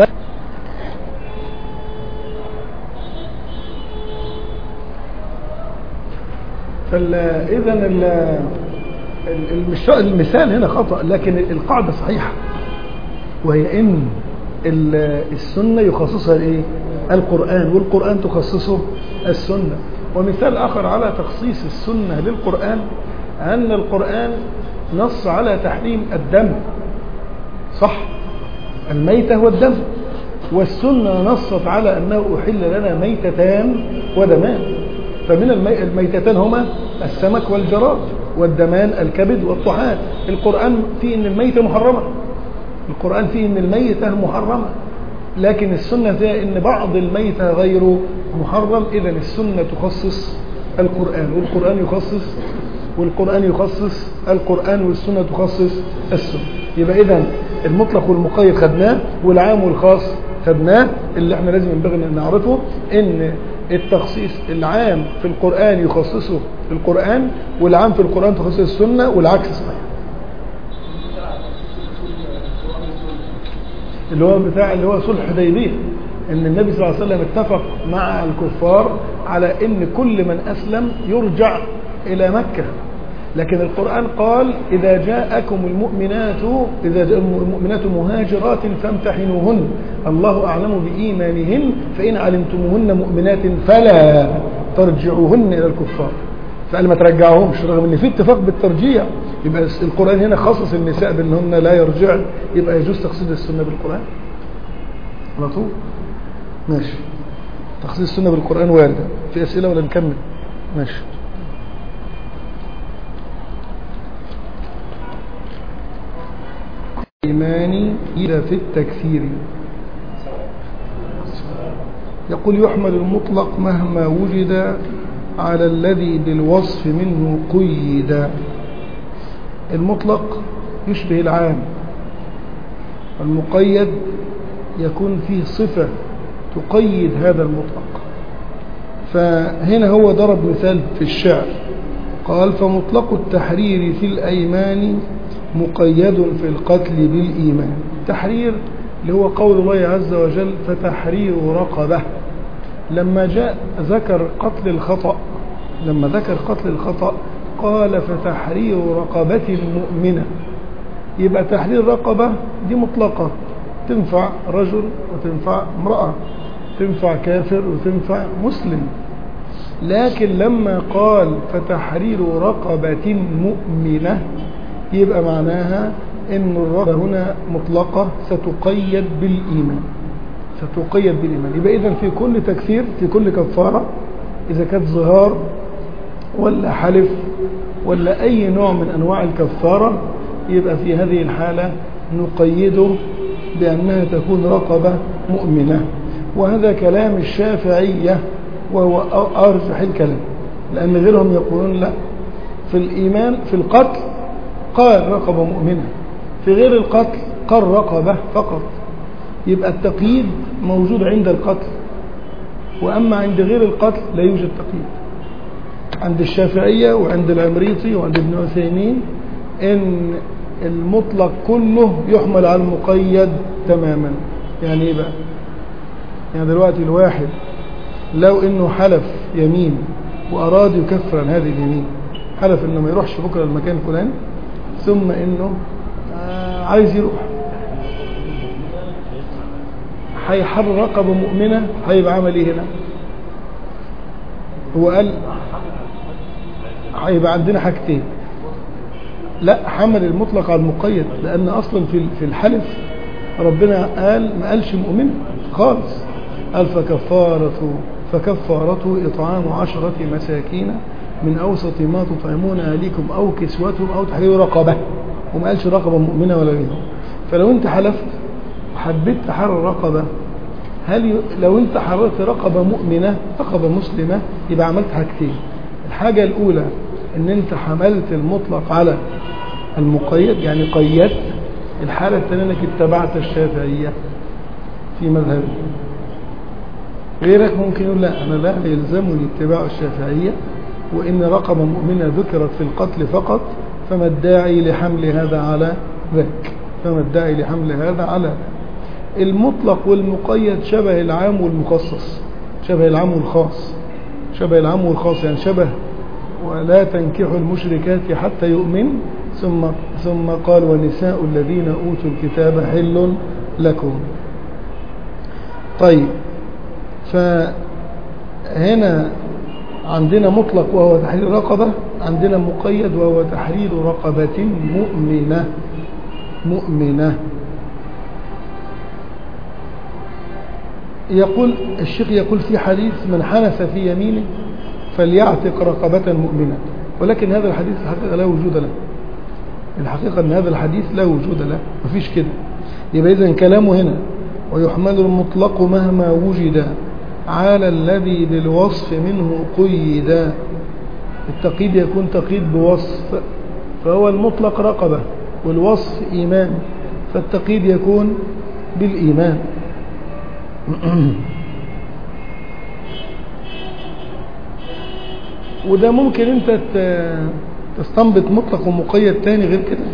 [SPEAKER 1] فاذا المثال هنا خطا لكن القاعده صحيحه وهي ان السنه يخصصها الايه القران والقران تخصصه السنه ومثال اخر على تخصيص السنه للقران ان القران نص على تحريم الدم صح الميته والدم والسنه نصت على انه احل لنا ميتتان ودمان فمن المي... الميتتان هما السمك والجراد والدمان الكبد والطحال القرآن فيه ان الميتة محرمة القرآن فيه ان الميتة محرمة لكن السنة فيها ان بعض الميتة غير محرم اذا السنة تخصص القرآن والقرآن يخصص والقرآن يخصص القرآن والسنة تخصص السنة يبقى اذا المطلق والمقيد خدناه والعام والخاص خدناه اللي احنا لازم ينبغي ان نعرفه ان التخصيص العام في القرآن يخصصه القرآن والعام في القرآن تخصصه السنة والعكس صحيح اللي هو بتاع اللي هو صلح حديبيه ان النبي صلى الله عليه وسلم اتفق مع الكفار على ان كل من اسلم يرجع الى مكة لكن القرآن قال إذا جاءكم المؤمنات إذا جاء المؤمنات مهاجرات فامتحنوهن الله أعلم بإيمانهن فإن علمتموهن مؤمنات فلا ترجعوهن إلى الكفار فقال ما ترجعوهمش رغم ان في اتفاق بالترجيع يبقى القرآن هنا خصص النساء بأنهن لا يرجعن يبقى يجوز تخصيص السنة بالقرآن على طول ماشي تخصيص السنة بالقرآن واردة في أسئلة ولا نكمل ماشي الإيمان إلى في التكثير يقول يحمل المطلق مهما وجد على الذي بالوصف منه قيد المطلق يشبه العام المقيد يكون فيه صفة تقيد هذا المطلق فهنا هو ضرب مثال في الشعر قال فمطلق التحرير في الأيمان مقيد في القتل بالإيمان تحرير اللي هو قول الله عز وجل فتحرير رقبة لما جاء ذكر قتل الخطأ لما ذكر قتل الخطأ قال فتحرير رقبة مؤمنة يبقى تحرير رقبة دي مطلقة تنفع رجل وتنفع امرأة تنفع كافر وتنفع مسلم لكن لما قال فتحرير رقبة مؤمنة يبقى معناها ان الرقبة هنا مطلقة ستقيد بالإيمان ستقيد بالإيمان يبقى إذا في كل تكفير في كل كفارة إذا كانت ظهار ولا حلف ولا أي نوع من أنواع الكفارة يبقى في هذه الحالة نقيده بأنها تكون رقبة مؤمنة وهذا كلام الشافعية وهو أرجح الكلام لأن غيرهم يقولون لا في الإيمان في القتل قال رقبة مؤمنة في غير القتل قال رقبة فقط يبقى التقييد موجود عند القتل وأما عند غير القتل لا يوجد تقييد عند الشافعية وعند العمريطي وعند ابن عثيمين إن المطلق كله يحمل على المقيد تماما يعني ايه بقى يعني دلوقتي الواحد لو انه حلف يمين واراد يكفر عن هذه اليمين حلف انه ما يروحش بكره المكان الفلاني ثم انه آه عايز يروح هيحرر رقبه مؤمنه هيبقى عمل ايه هنا هو قال هيبقى عندنا حاجتين لا حمل المطلق على المقيد لان اصلا في في الحلف ربنا قال ما قالش مؤمنه خالص قال فكفارته فكفارته اطعام عشرة مساكين من اوسط ما تطعمون اهليكم او كسوتهم او تحرير رقبه وما قالش رقبه مؤمنه ولا غيره فلو انت حلفت وحبيت تحرر رقبه هل ي... لو انت حررت رقبه مؤمنه رقبه مسلمه يبقى عملت حاجتين الحاجه الاولى ان انت حملت المطلق على المقيد يعني قيدت الحالة الثانية انك اتبعت الشافعية في مذهب غيرك ممكن يقول لا أنا لا يلزمني اتباع الشافعية وإن رقبة مؤمنة ذكرت في القتل فقط فما الداعي لحمل هذا على ذاك فما الداعي لحمل هذا على المطلق والمقيد شبه العام والمخصص شبه العام والخاص شبه العام والخاص يعني شبه ولا تنكحوا المشركات حتى يؤمن ثم ثم قال ونساء الذين أوتوا الكتاب حل لكم طيب فهنا عندنا مطلق وهو تحرير رقبة عندنا مقيد وهو تحرير رقبة مؤمنة مؤمنة يقول الشيخ يقول في حديث من حنث في يمينه فليعتق رقبة مؤمنة ولكن هذا الحديث الحقيقة لا وجود له الحقيقة أن هذا الحديث لا وجود له مفيش كده يبقى إذن كلامه هنا ويحمل المطلق مهما وجد على الذي بالوصف منه قيد التقييد يكون تقييد بوصف فهو المطلق رقبة والوصف إيمان فالتقييد يكون بالإيمان وده ممكن انت تستنبط مطلق ومقيد تاني غير كده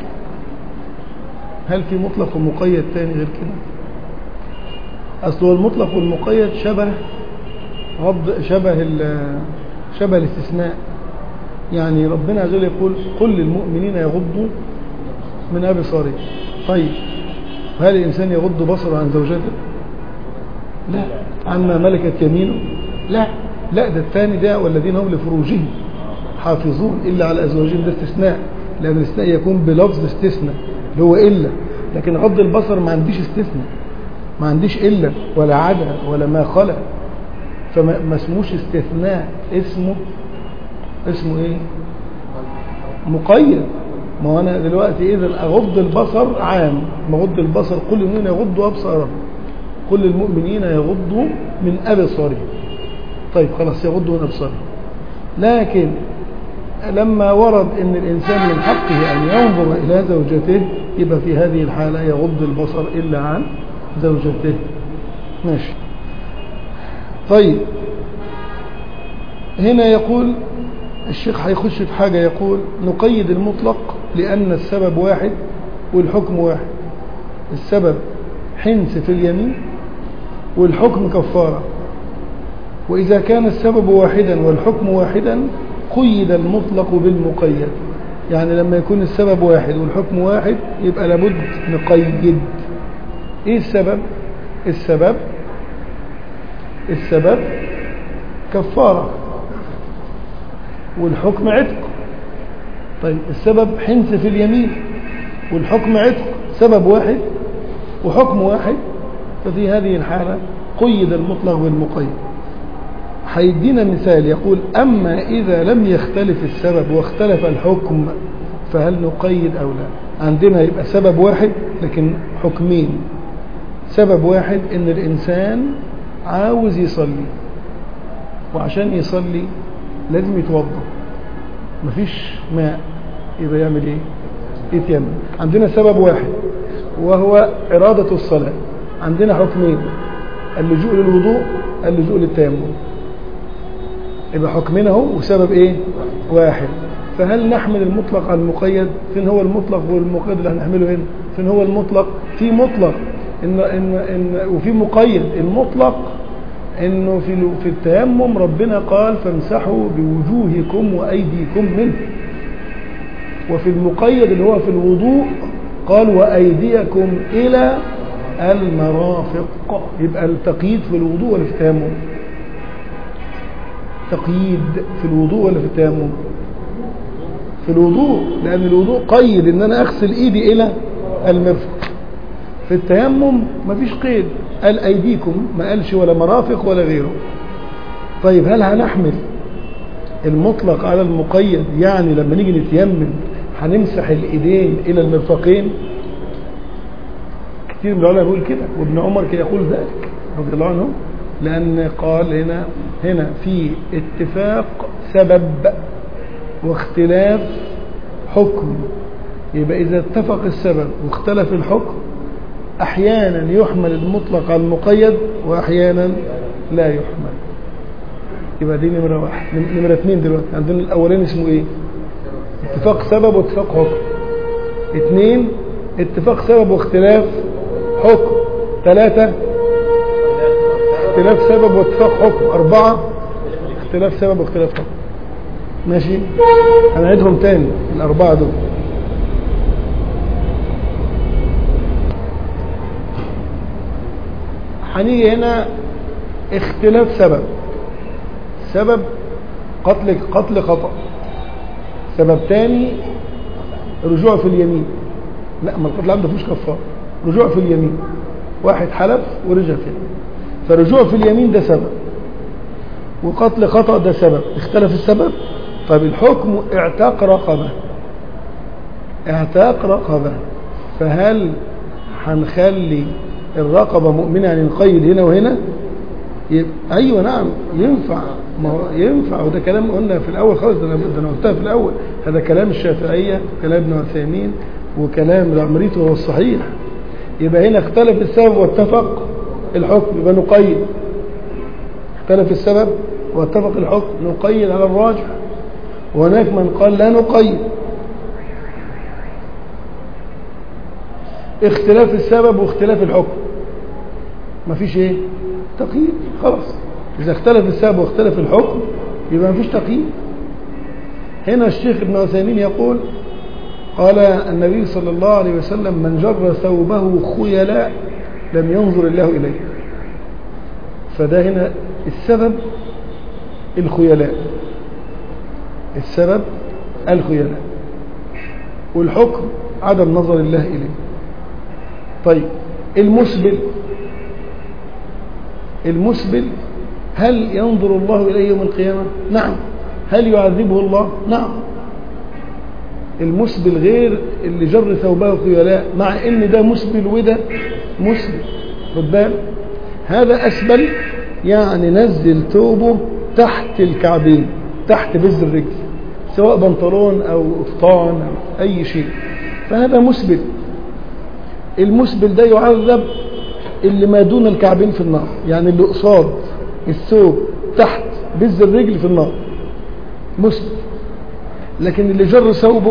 [SPEAKER 1] هل في مطلق ومقيد تاني غير كده اصل هو المطلق والمقيد شبه غض شبه شبه الاستثناء يعني ربنا عز وجل يقول قل للمؤمنين يغضوا من ابصارهم طيب هل الانسان يغض بصره عن زوجته لا عما ملكت يمينه لا لا ده الثاني ده والذين هم لفروجهم حافظون إلا على أزواجهم ده استثناء لأن الاستثناء يكون بلفظ استثناء اللي هو إلا لكن غض البصر ما عنديش استثناء ما عنديش إلا ولا عدا ولا ما خلا فما اسموش استثناء اسمه اسمه ايه مقيد ما هو انا دلوقتي اذا اغض البصر عام بغض البصر كل المؤمنين يغضوا ابصارهم كل المؤمنين يغضوا من ابصارهم طيب خلاص يغضوا من ابصارهم لكن لما ورد ان الانسان من حقه ان ينظر الى زوجته يبقى في هذه الحالة يغض البصر الا عن زوجته ماشي طيب هنا يقول الشيخ هيخش في حاجة يقول نقيد المطلق لأن السبب واحد والحكم واحد السبب حنس في اليمين والحكم كفارة وإذا كان السبب واحدا والحكم واحدا قيد المطلق بالمقيد يعني لما يكون السبب واحد والحكم واحد يبقى لابد نقيد ايه السبب السبب السبب كفارة والحكم عتق طيب السبب حنس في اليمين والحكم عتق سبب واحد وحكم واحد ففي هذه الحالة قيد المطلق بالمقيد هيدينا مثال يقول أما إذا لم يختلف السبب واختلف الحكم فهل نقيد أو لا عندنا يبقى سبب واحد لكن حكمين سبب واحد ان الانسان عاوز يصلي وعشان يصلي لازم يتوضا مفيش ماء يبقى يعمل ايه يتيمم عندنا سبب واحد وهو إرادة الصلاة عندنا حكمين اللجوء للوضوء اللجوء للتيمم يبقى حكمنا هو وسبب ايه واحد فهل نحمل المطلق على المقيد فين هو المطلق والمقيد اللي هنحمله هنا فين هو المطلق في مطلق إن إن إن وفي مقيد المطلق انه في في التيمم ربنا قال فامسحوا بوجوهكم وايديكم منه وفي المقيد اللي هو في الوضوء قال وايديكم الى المرافق يبقى التقييد في الوضوء ولا في التيمم تقييد في الوضوء ولا في التيمم في الوضوء لان الوضوء قيد ان انا اغسل ايدي الى المرفق في التيمم مفيش قيد قال أيديكم ما قالش ولا مرافق ولا غيره طيب هل هنحمل المطلق على المقيد يعني لما نيجي نتيمم هنمسح الإيدين إلى المرفقين كثير من العلماء يقول كده وابن عمر كان يقول ذلك رضي الله عنه لأن قال هنا هنا في اتفاق سبب واختلاف حكم يبقى إذا اتفق السبب واختلف الحكم احيانا يحمل المطلق على المقيد واحيانا لا يحمل يبقى دي نمرة واحد نم- نمرة اتنين دلوقتي عندنا الأولاني اسمه ايه اتفاق سبب واتفاق حكم اتنين اتفاق سبب واختلاف حكم ثلاثة اختلاف سبب واتفاق حكم أربعة اختلاف سبب واختلاف حكم ماشي هنعيدهم تاني الأربعة دول هنيجي هنا اختلاف سبب سبب قتل قتل خطأ سبب تاني رجوع في اليمين لا ما القتل عنده فيش كفار رجوع في اليمين واحد حلف ورجع تاني فرجوع في اليمين ده سبب وقتل خطأ ده سبب اختلف السبب طب الحكم اعتاق رقبة اعتاق رقبة فهل هنخلي الرقبة مؤمنة يعني نقيد هنا وهنا يبقى ايوه نعم ينفع ما هو ينفع وده كلام قلنا في الاول خالص ده انا ده أنا قلتها في الاول هذا كلام الشافعيه كلام ابن عثيمين وكلام العمريتي وهو الصحيح يبقى هنا اختلف السبب واتفق الحكم يبقى نقيد اختلف السبب واتفق الحكم نقيد على الراجح وهناك من قال لا نقيد اختلاف السبب واختلاف الحكم مفيش ايه تقييد خلاص اذا اختلف السبب واختلف الحكم يبقى مفيش تقييد هنا الشيخ ابن عثيمين يقول قال النبي صلى الله عليه وسلم من جر ثوبه خيلاء لم ينظر الله إليه فده هنا السبب الخيلاء السبب الخيلاء والحكم عدم نظر الله إليه طيب المسبل المسبل هل ينظر الله إليه يوم القيامة نعم هل يعذبه الله نعم المسبل غير اللي جر ثوبه خيلاء مع ان ده مسبل وده مسبل خد بالك هذا اسبل يعني نزل ثوبه تحت الكعبين تحت بز الرجل سواء بنطلون او قفطان او اي شيء فهذا مسبل المسبل ده يعذب اللي ما دون الكعبين في النار يعني اللي قصاد الثوب تحت بز الرجل في النار مسبل لكن اللي جر ثوبه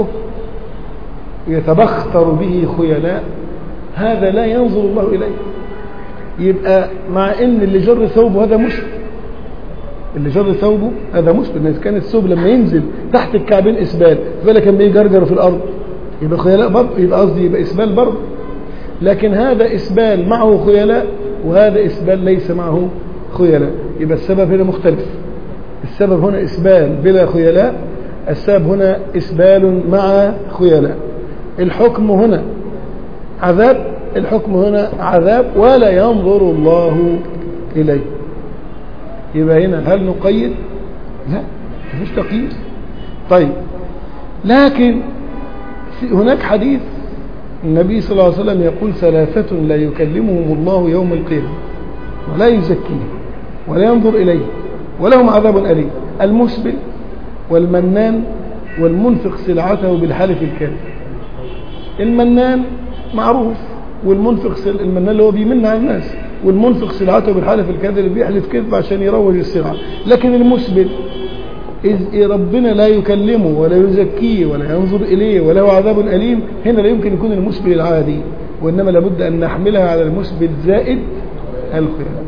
[SPEAKER 1] يتبختر به خيلاء هذا لا ينظر الله إليه يبقى مع ان اللي جر ثوبه هذا مسلم اللي جر ثوبه هذا مسلم إذا كان الثوب لما ينزل تحت الكعبين إسبال فلا كان بيجرجر في الأرض يبقى خيلاء برضه يبقى قصدي يبقى إسبال برضه لكن هذا إسبال معه خيلاء وهذا إسبال ليس معه خيلاء يبقى السبب هنا مختلف السبب هنا إسبال بلا خيلاء السبب هنا إسبال مع خيلاء الحكم هنا عذاب الحكم هنا عذاب ولا ينظر الله إليه يبقى هنا هل نقيد لا مفيش تقييد طيب لكن في هناك حديث النبي صلى الله عليه وسلم يقول ثلاثة لا يكلمهم الله يوم القيامة ولا يزكيهم ولا ينظر إليه ولهم عذاب أليم المسبل والمنان والمنفق سلعته بالحلف الكاذب المنان معروف والمنفق سل... المنان اللي هو بيمن على الناس والمنفق سلعته بالحلف الكاذب اللي بيحلف كذب عشان يروج السلعة لكن المسبل إذ ربنا لا يكلمه ولا يزكيه ولا ينظر إليه وله عذاب أليم هنا لا يمكن يكون المسبل العادي وإنما لابد أن نحملها على المسبل زائد الخير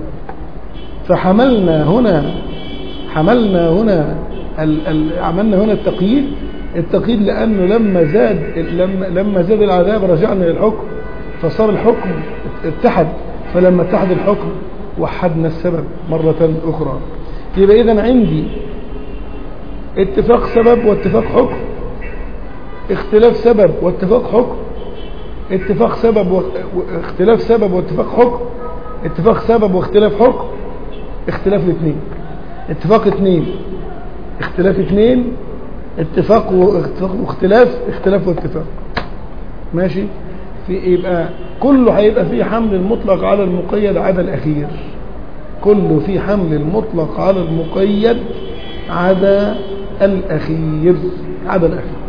[SPEAKER 1] فحملنا هنا حملنا هنا ال ال عملنا هنا التقييد التقييد لأنه لما زاد لما, لما زاد العذاب رجعنا للحكم فصار الحكم اتحد فلما اتحد الحكم وحدنا السبب مرة أخرى يبقى إذا عندي اتفاق سبب واتفاق حكم اختلاف سبب واتفاق حكم اتفاق سبب واختلاف سبب واتفاق حكم اتفاق سبب واختلاف حكم اختلاف الاثنين اتفاق اثنين اختلاف اثنين اتفاق واختلاف اختلاف واتفاق ماشي في يبقى كله هيبقى فيه حمل المطلق على المقيد عدا الاخير كله فيه حمل المطلق على المقيد عدا الاخير عدا الاخير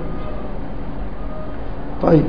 [SPEAKER 1] طيب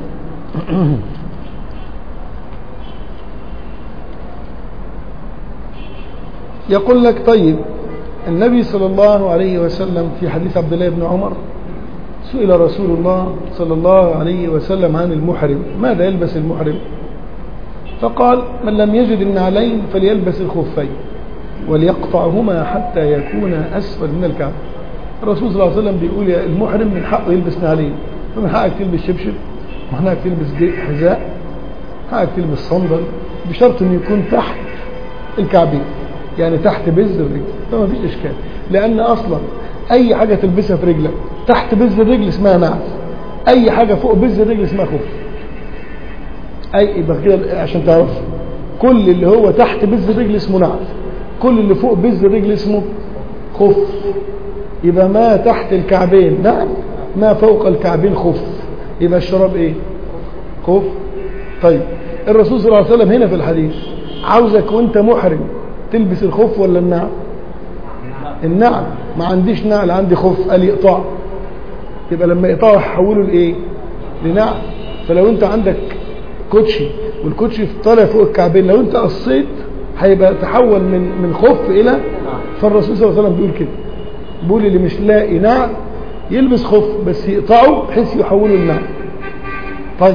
[SPEAKER 1] يقول لك طيب النبي صلى الله عليه وسلم في حديث عبد الله بن عمر سئل رسول الله صلى الله عليه وسلم عن المحرم ماذا يلبس المحرم فقال من لم يجد النعلين فليلبس الخفين وليقطعهما حتى يكون أسفل من الكعب الرسول صلى الله عليه وسلم بيقول يا المحرم من حقه يلبس نعلين فمن حقك تلبس شبشب ومن حقك تلبس حذاء حقك تلبس صندل بشرط انه يكون تحت الكعبين يعني تحت بز الرجل فما فيش اشكال لان اصلا اي حاجه تلبسها في رجلك تحت بز الرجل اسمها نعل اي حاجه فوق بز الرجل اسمها خف اي يبقى كده عشان تعرف كل اللي هو تحت بز الرجل اسمه نعل كل اللي فوق بز الرجل اسمه خف يبقى ما تحت الكعبين نعل ما فوق الكعبين خف يبقى الشراب ايه خف طيب الرسول صلى الله عليه وسلم هنا في الحديث عاوزك وانت محرم تلبس الخف ولا النعل النعل ما عنديش نعل عندي خف قال يقطع يبقى لما يقطعه يحوله لايه لنعل فلو انت عندك كوتشي والكوتشي طالع فوق الكعبين لو انت قصيت هيبقى تحول من من خف الى فالرسول صلى الله عليه وسلم بيقول كده بيقول اللي مش لاقي نعل يلبس خف بس يقطعه بحيث يحوله لنعل طيب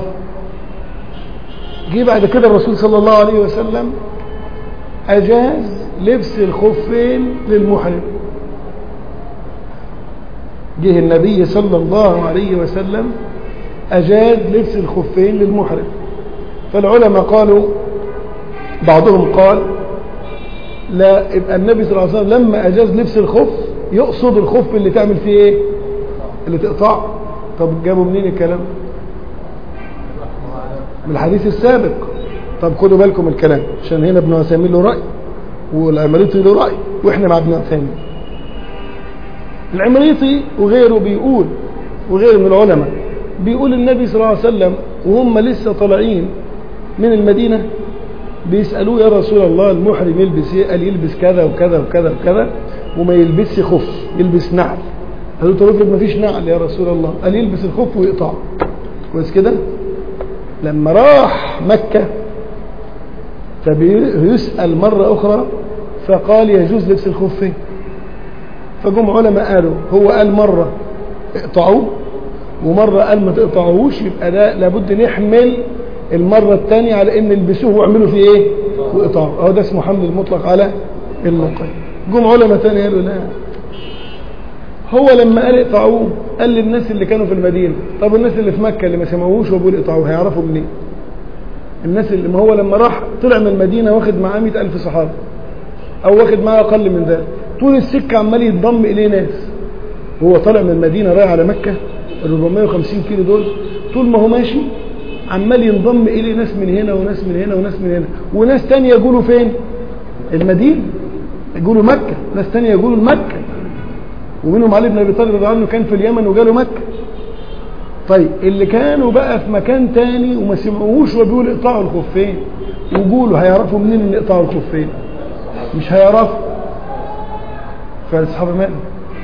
[SPEAKER 1] جه بعد كده الرسول صلى الله عليه وسلم أجاز لبس الخفين للمحرم جه النبي صلى الله عليه وسلم أجاز لبس الخفين للمحرم فالعلماء قالوا بعضهم قال لا يبقى النبي صلى الله عليه وسلم لما أجاز لبس الخف يقصد الخف اللي تعمل فيه ايه اللي تقطعه طب جابوا منين الكلام من الحديث السابق طب خدوا بالكم الكلام عشان هنا ابن عثيمين له رأي والعمريطي له رأي واحنا مع ابن عثيمين العمريطي وغيره بيقول وغيره من العلماء بيقول النبي صلى الله عليه وسلم وهم لسه طالعين من المدينة بيسألوه يا رسول الله المحرم يلبس ايه قال يلبس كذا وكذا وكذا وكذا وما يلبسش خف يلبس نعل قالوا طب افرض ما فيش نعل يا رسول الله قال يلبس الخف ويقطعه كويس كده لما راح مكة فبيسأل مرة أخرى فقال يجوز لبس الخفين فجم علماء قالوا هو قال مرة اقطعوه ومرة قال ما تقطعوهوش يبقى ده لابد نحمل المرة الثانية على ان البسوه واعملوا فيه ايه واقطعوه اهو ده اسمه حمل المطلق على المقيد جم علماء ثاني قالوا لا هو لما قال اقطعوه قال للناس اللي كانوا في المدينة طب الناس اللي في مكة اللي ما سمعوش وبقول اقطعوه هيعرفوا منين الناس اللي ما هو لما راح طلع من المدينة واخد معاه 100000 صحابة او واخد معاه اقل من ذلك طول السكة عمال يتضم اليه ناس وهو طالع من المدينة رايح على مكة ال 450 كيلو دول طول ما هو ماشي عمال ينضم اليه ناس من هنا وناس من هنا وناس من هنا وناس تانية يقولوا فين المدينة يقولوا مكة ناس تانية يقولوا مكة ومنهم علي بن ابي طالب رضي الله عنه كان في اليمن وجاله مكة طيب اللي كانوا بقى في مكان تاني وما سمعوهوش وبيقول اقطعوا الخفين وقولوا هيعرفوا منين ان اقطعوا الخفين مش هيعرفوا فالصحابه مالهم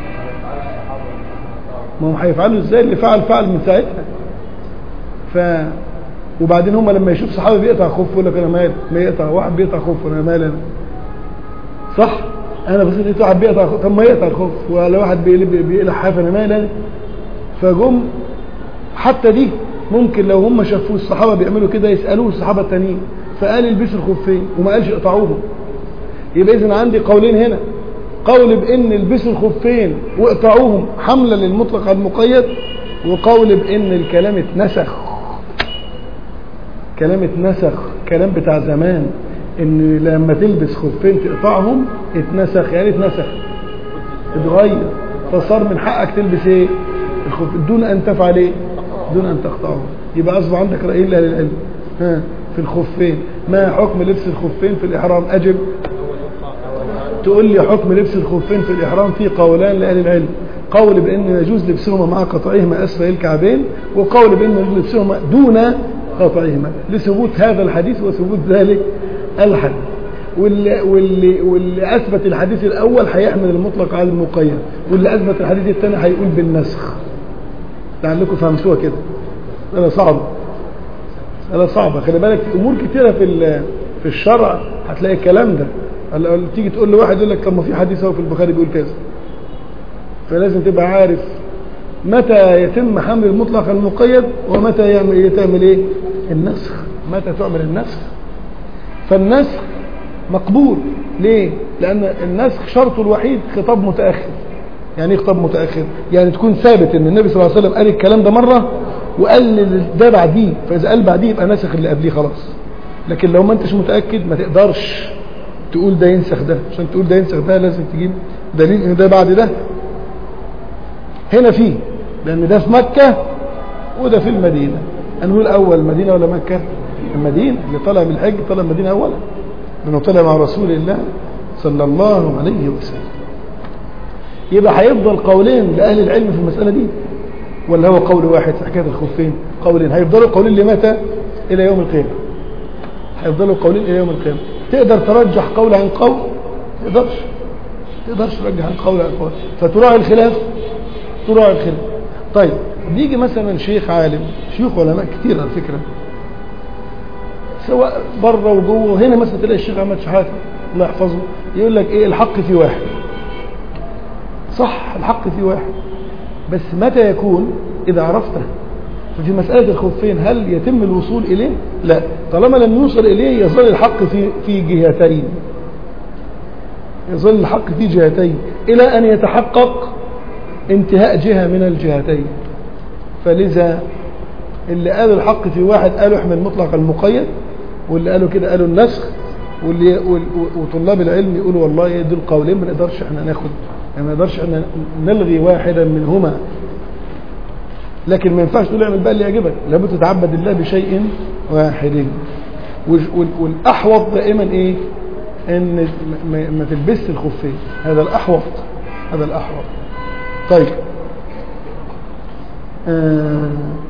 [SPEAKER 1] ما هم هيفعلوا ازاي اللي فعل فعل من ساعتها ف وبعدين هم لما يشوف صحابي بيقطع خف يقول لك انا مالي ما يقطع واحد بيقطع خف انا مالي انا صح انا بس لقيت واحد بيقطع خف طب ما يقطع الخف ولا واحد بيقلب بيقلع حاف انا مالي انا فجم حتى دي ممكن لو هم شافوا الصحابه بيعملوا كده يسالوه الصحابه التانيين فقال البسوا الخفين وما قالش اقطعوهم يبقى اذا عندي قولين هنا قول بان البسوا الخفين واقطعوهم حملا للمطلق على المقيد وقول بان الكلام اتنسخ كلام اتنسخ كلام بتاع زمان ان لما تلبس خفين تقطعهم اتنسخ يعني اتنسخ اتغير فصار من حقك تلبس ايه الخف دون ان تفعل ايه دون ان تقطعه يبقى اصبح عندك رايين لاهل العلم ها في الخفين ما حكم لبس الخفين في الاحرام اجب تقول لي حكم لبس الخفين في الإحرام في قولان لأهل العلم قول بأن يجوز لبسهما مع قطعهما أسفل الكعبين وقول بأن يجوز لبسهما دون قطعهما لثبوت هذا الحديث وثبوت ذلك الحديث واللي, واللي, واللي أثبت الحديث الأول هيحمل المطلق على المقيد واللي أثبت الحديث الثاني هيقول بالنسخ لعلكم فهمتوها كده هذا صعب هذا صعب خلي بالك في أمور كثيرة في في الشرع هتلاقي الكلام ده هلا تيجي تقول لواحد يقول لك طب ما في حديث هو في البخاري بيقول كذا فلازم تبقى عارف متى يتم حمل المطلق على المقيد ومتى يعمل تعمل ايه النسخ متى تعمل النسخ فالنسخ مقبول ليه لان النسخ شرطه الوحيد خطاب متاخر يعني ايه خطاب متاخر يعني تكون ثابت ان النبي صلى الله عليه وسلم قال الكلام ده مره وقال ده بعديه فاذا قال بعديه يبقى نسخ اللي قبليه خلاص لكن لو ما انتش متاكد ما تقدرش تقول ده ينسخ ده عشان تقول ده ينسخ ده لازم تجيب دليل ان ده بعد ده هنا فيه لان ده في مكة وده في المدينة هنقول اول المدينة ولا مكة المدينة اللي طلع من الحج طلع المدينة اولا لانه طلع مع رسول الله صلى الله عليه وسلم يبقى هيفضل قولين لأهل العلم في المسألة دي ولا هو قول واحد في حكاية الخفين قولين هيفضلوا قولين لمتى إلى يوم القيامة هيفضلوا قولين إلى يوم القيامة تقدر ترجح قول عن قول تقدرش تقدرش ترجح عن قول عن قول فتراعي الخلاف تراعي الخلاف طيب بيجي مثلا شيخ عالم شيوخ علماء كتير على فكرة سواء بره وجوه هنا مثلا تلاقي الشيخ احمد شحاته الله يحفظه يقول لك ايه الحق في واحد صح الحق في واحد بس متى يكون اذا عرفته ففي مسألة الخفين هل يتم الوصول إليه؟ لا طالما لم يوصل إليه يظل الحق في في جهتين يظل الحق في جهتين إلى أن يتحقق انتهاء جهة من الجهتين فلذا اللي قالوا الحق في واحد قالوا احمل مطلق المقيد واللي قالوا كده قالوا النسخ واللي وطلاب العلم يقولوا والله دول قولين ما نقدرش احنا ناخد يعني ما نقدرش احنا نلغي واحدا منهما لكن ما ينفعش تقول اعمل بقى اللي يعجبك لابد تتعبد الله بشيء واحد والاحوط دائما ايه ان ما تلبسش الخفين هذا الاحوط هذا الاحوط طيب آه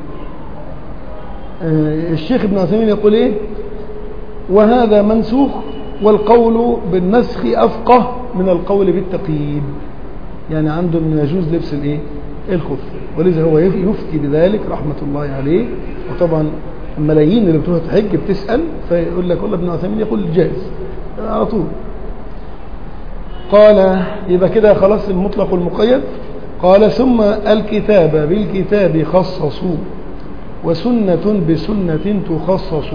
[SPEAKER 1] آه الشيخ ابن عثيمين يقول ايه وهذا منسوخ والقول بالنسخ افقه من القول بالتقييد يعني عنده من يجوز لبس الايه الخف ولذا هو يفتي بذلك رحمة الله عليه وطبعا الملايين اللي بتروح تحج بتسأل فيقول لك والله ابن عثيمين يقول جائز على طول قال يبقى كده خلاص المطلق والمقيد قال ثم الكتاب بالكتاب خصصوا وسنة بسنة تخصص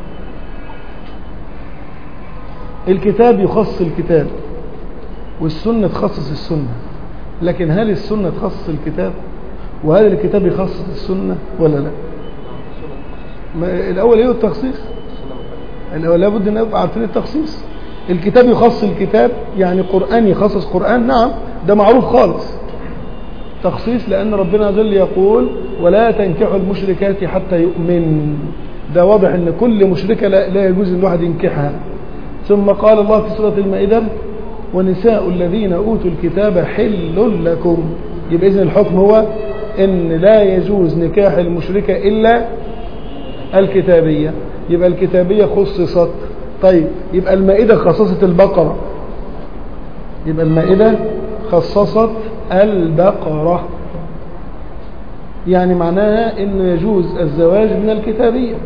[SPEAKER 1] الكتاب يخص الكتاب والسنة تخصص السنة لكن هل السنة تخصص الكتاب وهل الكتاب يخصص السنة ولا لا ما الأول ايه التخصيص الأول لابد أن نبقى عارفين التخصيص الكتاب يخص الكتاب يعني قرآن يخصص قرآن نعم ده معروف خالص تخصيص لأن ربنا جل يقول ولا تنكحوا المشركات حتى يؤمن ده واضح أن كل مشركة لا, لا يجوز أن الواحد ينكحها ثم قال الله في سورة المائدة ونساء الذين أوتوا الكتاب حل لكم يبقى إذن الحكم هو أن لا يجوز نكاح المشركة إلا الكتابية يبقى الكتابية خصصت طيب يبقى المائدة خصصت البقرة يبقى المائدة خصصت البقرة يعني معناها انه يجوز الزواج من الكتابية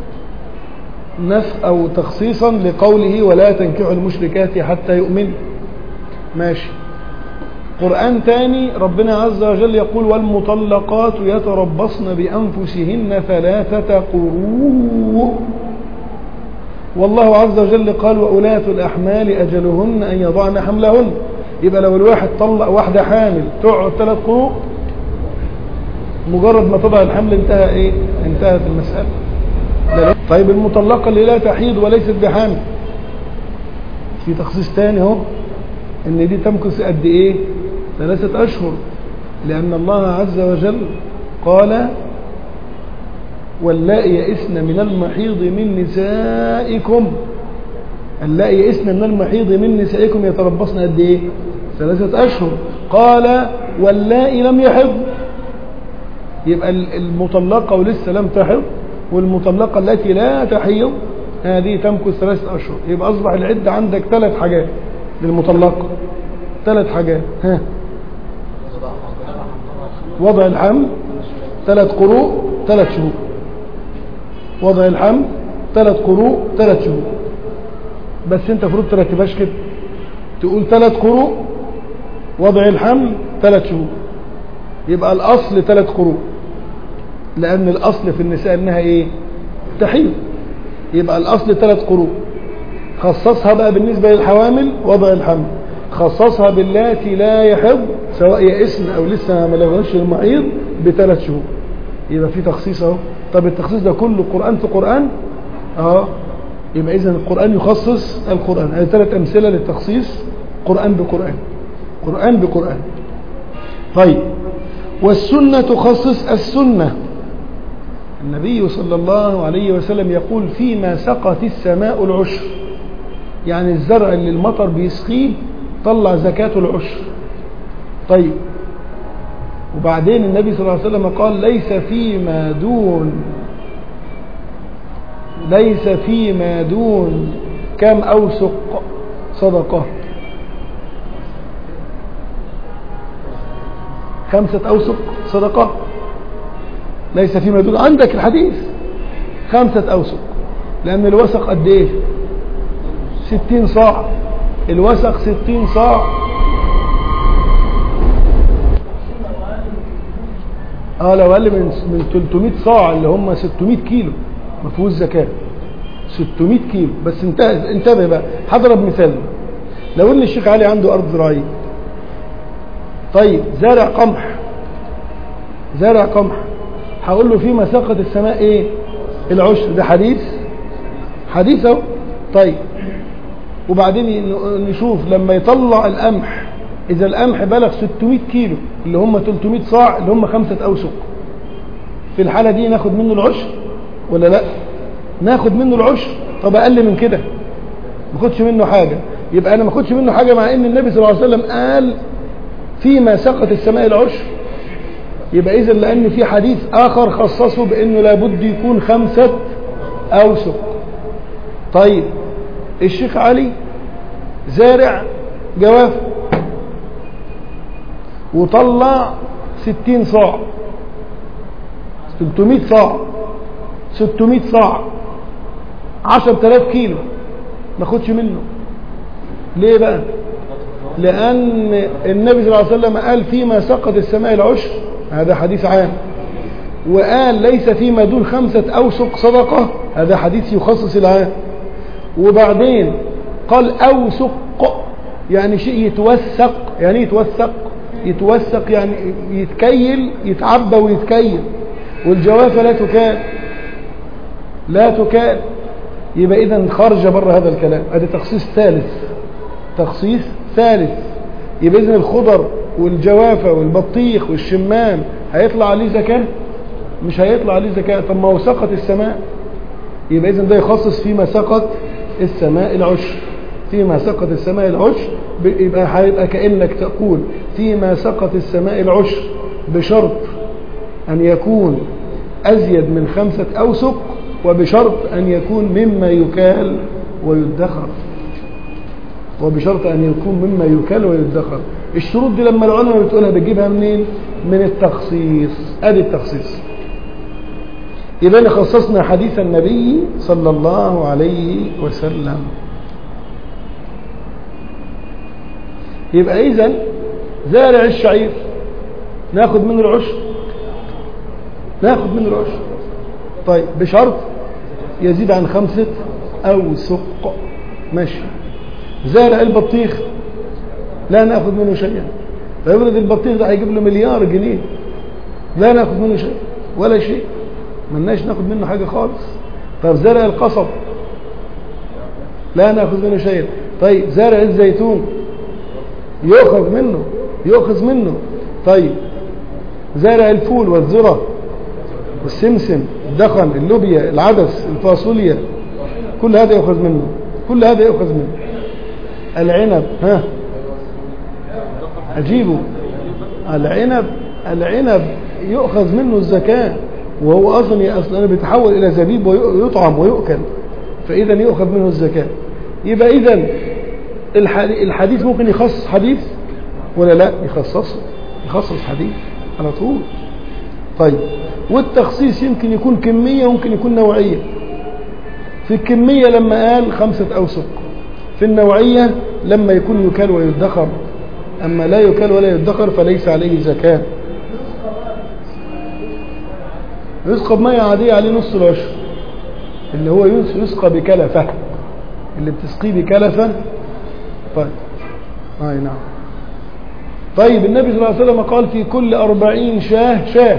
[SPEAKER 1] نفس او تخصيصا لقوله ولا تنكحوا المشركات حتى يؤمن ماشي قرآن تاني ربنا عز وجل يقول والمطلقات يتربصن بأنفسهن ثلاثة قروء والله عز وجل قال وأولاة الأحمال أجلهن أن يضعن حملهن يبقى لو الواحد طلق واحدة حامل تقعد ثلاث قروء مجرد ما تضع الحمل انتهى ايه انتهت المسألة طيب المطلقة اللي لا تحيض وليست بحامل في تخصيص تاني اهو ان دي تمكث قد ايه ثلاثة اشهر لان الله عز وجل قال واللائي يئسن من المحيض من نسائكم اللائي يئسن من المحيض من نسائكم يتربصن قد ايه ثلاثة اشهر قال واللائي لم يحض يبقى المطلقة ولسه لم تحض والمطلقة التي لا تحيض هذه تمكث ثلاثة أشهر يبقى أصبح العدة عندك ثلاث حاجات للمطلقة ثلاث حاجات ها وضع الحمل ثلاث قروء ثلاث شهور وضع الحمل ثلاث قروء ثلاث شهور بس انت المفروض ترتبهاش كده تقول ثلاث قروء وضع الحمل ثلاث شهور يبقى الأصل ثلاث قروء لأن الأصل في النساء إنها إيه تحيض يبقى الأصل ثلاث قروء خصصها بقى بالنسبة للحوامل وضع الحمل خصصها باللاتي لا يحض سواء يئسن أو لسه ما لغوش المعيض بثلاث شهور يبقى في تخصيص اهو طب التخصيص ده كله قرآن في قرآن اه يبقى إذا القرآن يخصص القرآن هذه ثلاث أمثلة للتخصيص قرآن بقرآن قرآن بقرآن طيب والسنة تخصص السنة النبي صلى الله عليه وسلم يقول فيما سقت السماء العشر يعني الزرع اللي المطر بيسقيه طلع زكاة العشر طيب وبعدين النبي صلى الله عليه وسلم قال ليس فيما دون ليس فيما دون كم أوسق صدقة خمسة أوسق صدقة ليس فيما دون عندك الحديث خمسة أوسق لأن الوسق قد إيه ستين صاع الوسق ستين صاع اه لو اقل من من 300 صاع اللي هم 600 كيلو ما فيهوش زكاه 600 كيلو بس انتبه انتبه بقى هضرب مثال لو ان الشيخ علي عنده ارض زراعيه طيب زارع قمح زارع قمح هقول له في مساقة السماء ايه العشر ده حديث حديث اهو طيب وبعدين نشوف لما يطلع القمح إذا القمح بلغ 600 كيلو اللي هم 300 صاع اللي هم خمسة أوسق في الحالة دي ناخد منه العشر ولا لا ناخد منه العشر طب أقل من كده ما خدش منه حاجة يبقى أنا ما خدش منه حاجة مع إن النبي صلى الله عليه وسلم قال فيما سقط السماء العشر يبقى إذا لأن في حديث آخر خصصه بأنه لابد يكون خمسة أوسق طيب الشيخ علي زارع جواف وطلع ستين صاع 300 صاع 600 صاع 10000 كيلو ما خدش منه ليه بقى لأن النبي صلى الله عليه وسلم قال فيما سقط السماء العشر هذا حديث عام وقال ليس فيما دون خمسة أوسق صدقة هذا حديث يخصص العام وبعدين قال أوسق يعني شيء يتوثق يعني يتوثق يتوثق يعني يتكيل يتعبى ويتكيل والجوافة لا تكال لا تكال يبقى إذا خرج بره هذا الكلام هذا تخصيص ثالث تخصيص ثالث يبقى إذن الخضر والجوافة والبطيخ والشمام هيطلع عليه زكاة مش هيطلع عليه زكاة طب ما هو سقط السماء يبقى إذن ده يخصص فيما سقط السماء العشر فيما سقط السماء العشر يبقى هيبقى كأنك تقول فيما سقط السماء العشر بشرط أن يكون أزيد من خمسة أوسق وبشرط أن يكون مما يكال ويدخر وبشرط أن يكون مما يكال ويدخر الشروط دي لما العلماء بتقولها بتجيبها منين من التخصيص ادي التخصيص يبقى خصصنا حديث النبي صلى الله عليه وسلم يبقى اذا زارع الشعير ناخد منه العشر ناخد منه العشر طيب بشرط يزيد عن خمسة أو سق ماشي زارع البطيخ لا ناخد منه شيئا فيفرض البطيخ ده هيجيب له مليار جنيه لا ناخد منه شيء ولا شيء ملناش ناخد منه حاجة خالص طب زرع القصب لا ناخذ منه شيء طيب زرع الزيتون يؤخذ منه يؤخذ منه طيب زرع الفول والذرة والسمسم الدخن اللوبيا العدس الفاصوليا كل هذا يؤخذ منه كل هذا يؤخذ منه العنب ها أجيبه العنب العنب يؤخذ منه الزكاة وهو أصلا أصلا بيتحول إلى زبيب ويطعم ويؤكل فإذا يؤخذ منه الزكاة يبقى إذا الحديث ممكن يخصص حديث ولا لا يخصص يخصص حديث على طول طيب والتخصيص يمكن يكون كمية وممكن يكون نوعية في الكمية لما قال خمسة أوسق في النوعية لما يكون يكال ويدخر أما لا يكال ولا يدخر فليس عليه زكاة يسقى بمية عادية عليه نص العشر اللي هو يس- يسقى بكلفة اللي بتسقيه بكلفة طيب أي نعم طيب النبي صلى الله عليه وسلم قال في كل أربعين شاه شاه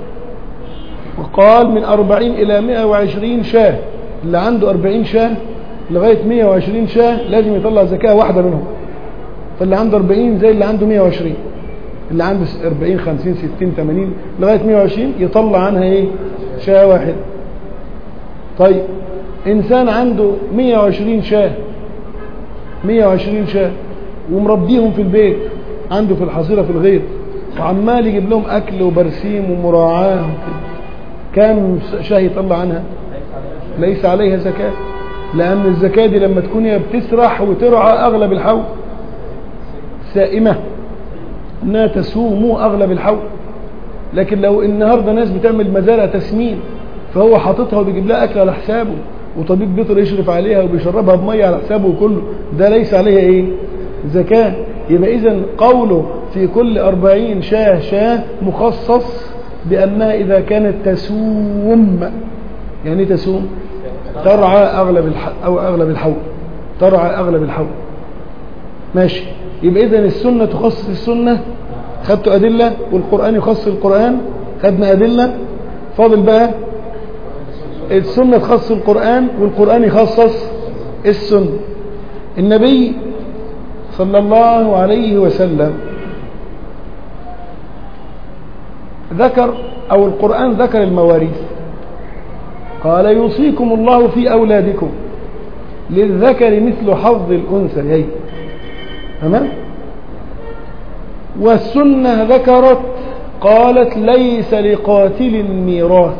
[SPEAKER 1] وقال من أربعين إلى مئة وعشرين شاه اللي عنده أربعين شاه لغاية مئة وعشرين شاه لازم يطلع زكاة واحدة منهم فاللي عنده أربعين زي اللي عنده مئة وعشرين اللي عنده أربعين خمسين ستين تمانين لغاية مئة وعشرين يطلع عنها إيه شاه واحد طيب إنسان عنده مئة وعشرين شاه مئة وعشرين شاه ومربيهم في البيت عنده في الحصيرة في الغيط وعمال يجيب لهم أكل وبرسيم ومراعاة وكده كام شاه يطلع عنها ليس عليها زكاة لأن الزكاة دي لما تكون هي بتسرح وترعى أغلب الحول سائمة انها تسوم اغلب الحول لكن لو النهارده ناس بتعمل مزارع تسمين فهو حاططها وبيجيب لها اكل على حسابه وطبيب بيطر يشرف عليها وبيشربها بميه على حسابه كله ده ليس عليها ايه زكاه يبقى اذا قوله في كل أربعين شاه شاه مخصص بأنها إذا كانت تسوم يعني إيه تسوم ترعى أغلب الح... أو أغلب الحول ترعى أغلب الحول ماشي يبقى إذا السنة تخصص السنة خدتوا أدلة والقرآن يخصص القرآن خدنا أدلة فاضل بقى السنة تخصص القرآن والقرآن يخصص السنة النبي صلى الله عليه وسلم ذكر أو القرآن ذكر المواريث قال يوصيكم الله في أولادكم للذكر مثل حظ الأنثيين تمام والسنة ذكرت قالت ليس لقاتل ميراث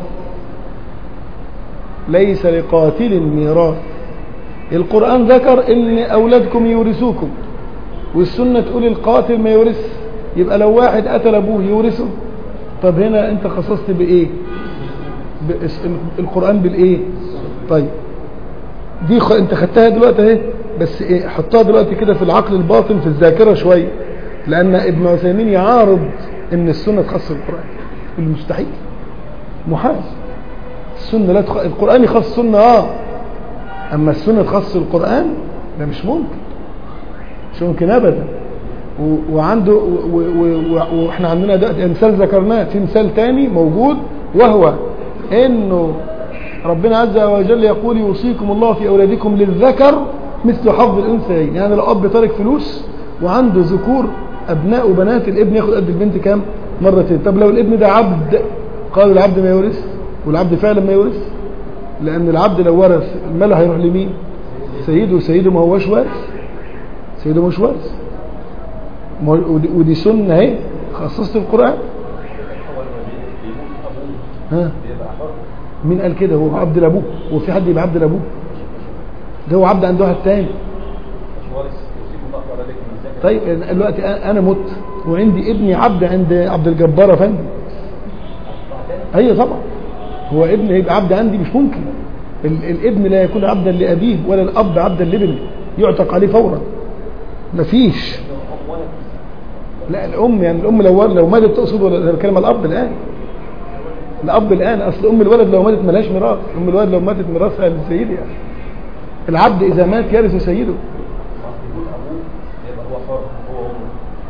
[SPEAKER 1] ليس لقاتل ميراث القرآن ذكر ان أولادكم يورثوكم والسنة تقول القاتل ما يورث يبقى لو واحد قتل أبوه يورثه طب هنا أنت خصصت بإيه بإس- القرآن بالإيه طيب دي خ... انت خدتها دلوقتي اهي بس ايه حطها دلوقتي كده في العقل الباطن في الذاكره شويه لان ابن عثيمين يعارض ان السنه تخص القران المستحيل محال السنه لا تخ... القران يخص السنه اه اما السنه تخص القران ده مش ممكن مش ممكن ابدا و... وعنده و... و... و... واحنا عندنا دلوقتي مثال ذكرناه في مثال تاني موجود وهو انه ربنا عز وجل يقول يوصيكم الله في أولادكم للذكر مثل حظ الأنثيين يعني لو أب ترك فلوس وعنده ذكور أبناء وبنات الابن ياخد قد البنت كام مرتين طب لو الابن ده عبد قالوا العبد ما يورث والعبد فعلا ما يورث لأن العبد لو ورث المال هيروح لمين سيده سيده ما هوش وارث سيده مش وارث ما هو- ودي- ودي سنة اهي خصصت القرآن
[SPEAKER 2] اول ما بي- بيموت ابوه
[SPEAKER 1] ها
[SPEAKER 2] بيبقى حر
[SPEAKER 1] مين قال كده هو عبد لابوه هو في حد يبقى عبد لابوه ده هو عبد عند واحد تاني
[SPEAKER 2] مش وارث يوصيكم الله في اولادكم بالذكر
[SPEAKER 1] طيب دلوقتي انا مت وعندي ابني عبد عند عبد الجبار افندي ايوه طبعا هو ابن يبقى عبد عندي مش ممكن ال- الابن لا يكون عبدا لابيه ولا الاب عبدا لابنه يعتق عليه فورا مفيش لا الام يعني الام لو لو ماتت تقصد ولا أنا بتكلم على الاب الان الاب الان اصل ام الولد لو ماتت ملهاش ميراث ام الولد لو ماتت ميراثها للسيد يعني العبد اذا مات يرث سيده
[SPEAKER 2] يقول ابوه يبقى هو حر هو وامه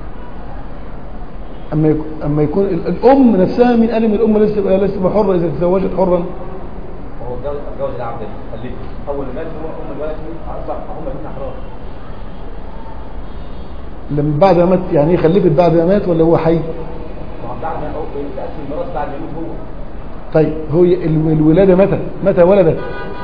[SPEAKER 1] اما يكون اما يكون ال- الام نفسها مين قال ان الام لسه تبقى لسه تبقى حره اذا تزوجت حرا
[SPEAKER 2] وهو اتجوز اتجوز العبد ده خلفه اول ما مات هو ام الولد دي اصبح هم الاثنين احرار
[SPEAKER 1] لما بعد ما مات يعني ايه خلفت بعد ما مات ولا هو حي
[SPEAKER 2] ما هو بعد ما هو تقسم الميراث بعد ما يموت هو
[SPEAKER 1] طيب هو ي- ال- الولاده متى متى ولدت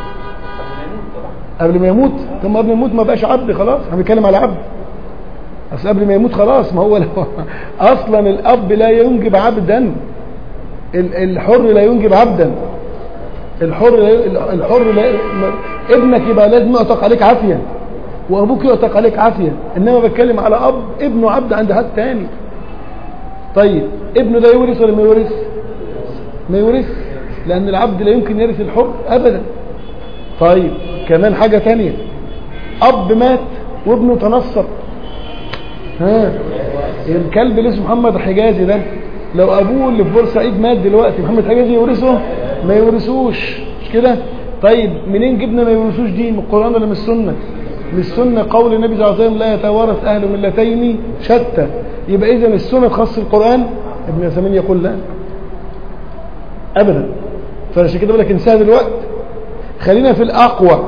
[SPEAKER 2] قبل ما يموت
[SPEAKER 1] قبل ما يموت
[SPEAKER 2] طبعا
[SPEAKER 1] طب ما قبل ما يموت ما بقاش عبد خلاص احنا بنتكلم على عبد اصل قبل ما يموت خلاص ما هو لو اصلا الاب لا ينجب عبدا ال- الحر لا ينجب عبدا الحر لا الحر لا ما- ابنك يبقى لازم يعتق عليك عافيه وابوك يعتق عليك عافيه انما بتكلم على اب ابنه عبد عند حد تاني طيب ابنه ده يورث ولا ما يورث ما يورث لان العبد لا يمكن يرث الحر ابدا طيب كمان حاجة تانية أب مات وابنه تنصر ها الكلب اللي اسمه محمد حجازي ده لو ابوه اللي في بورسعيد مات دلوقتي محمد حجازي يورثه ما يورثوش مش كده طيب منين جبنا ما يورثوش دي من القران ولا من السنه من السنه قول النبي صلى الله عليه وسلم لا يتوارث اهل ملتين شتى يبقى اذا السنه تخص القران ابن عثيمين يقول لا ابدا فعشان كده بقول لك انساها دلوقتي خلينا في الاقوى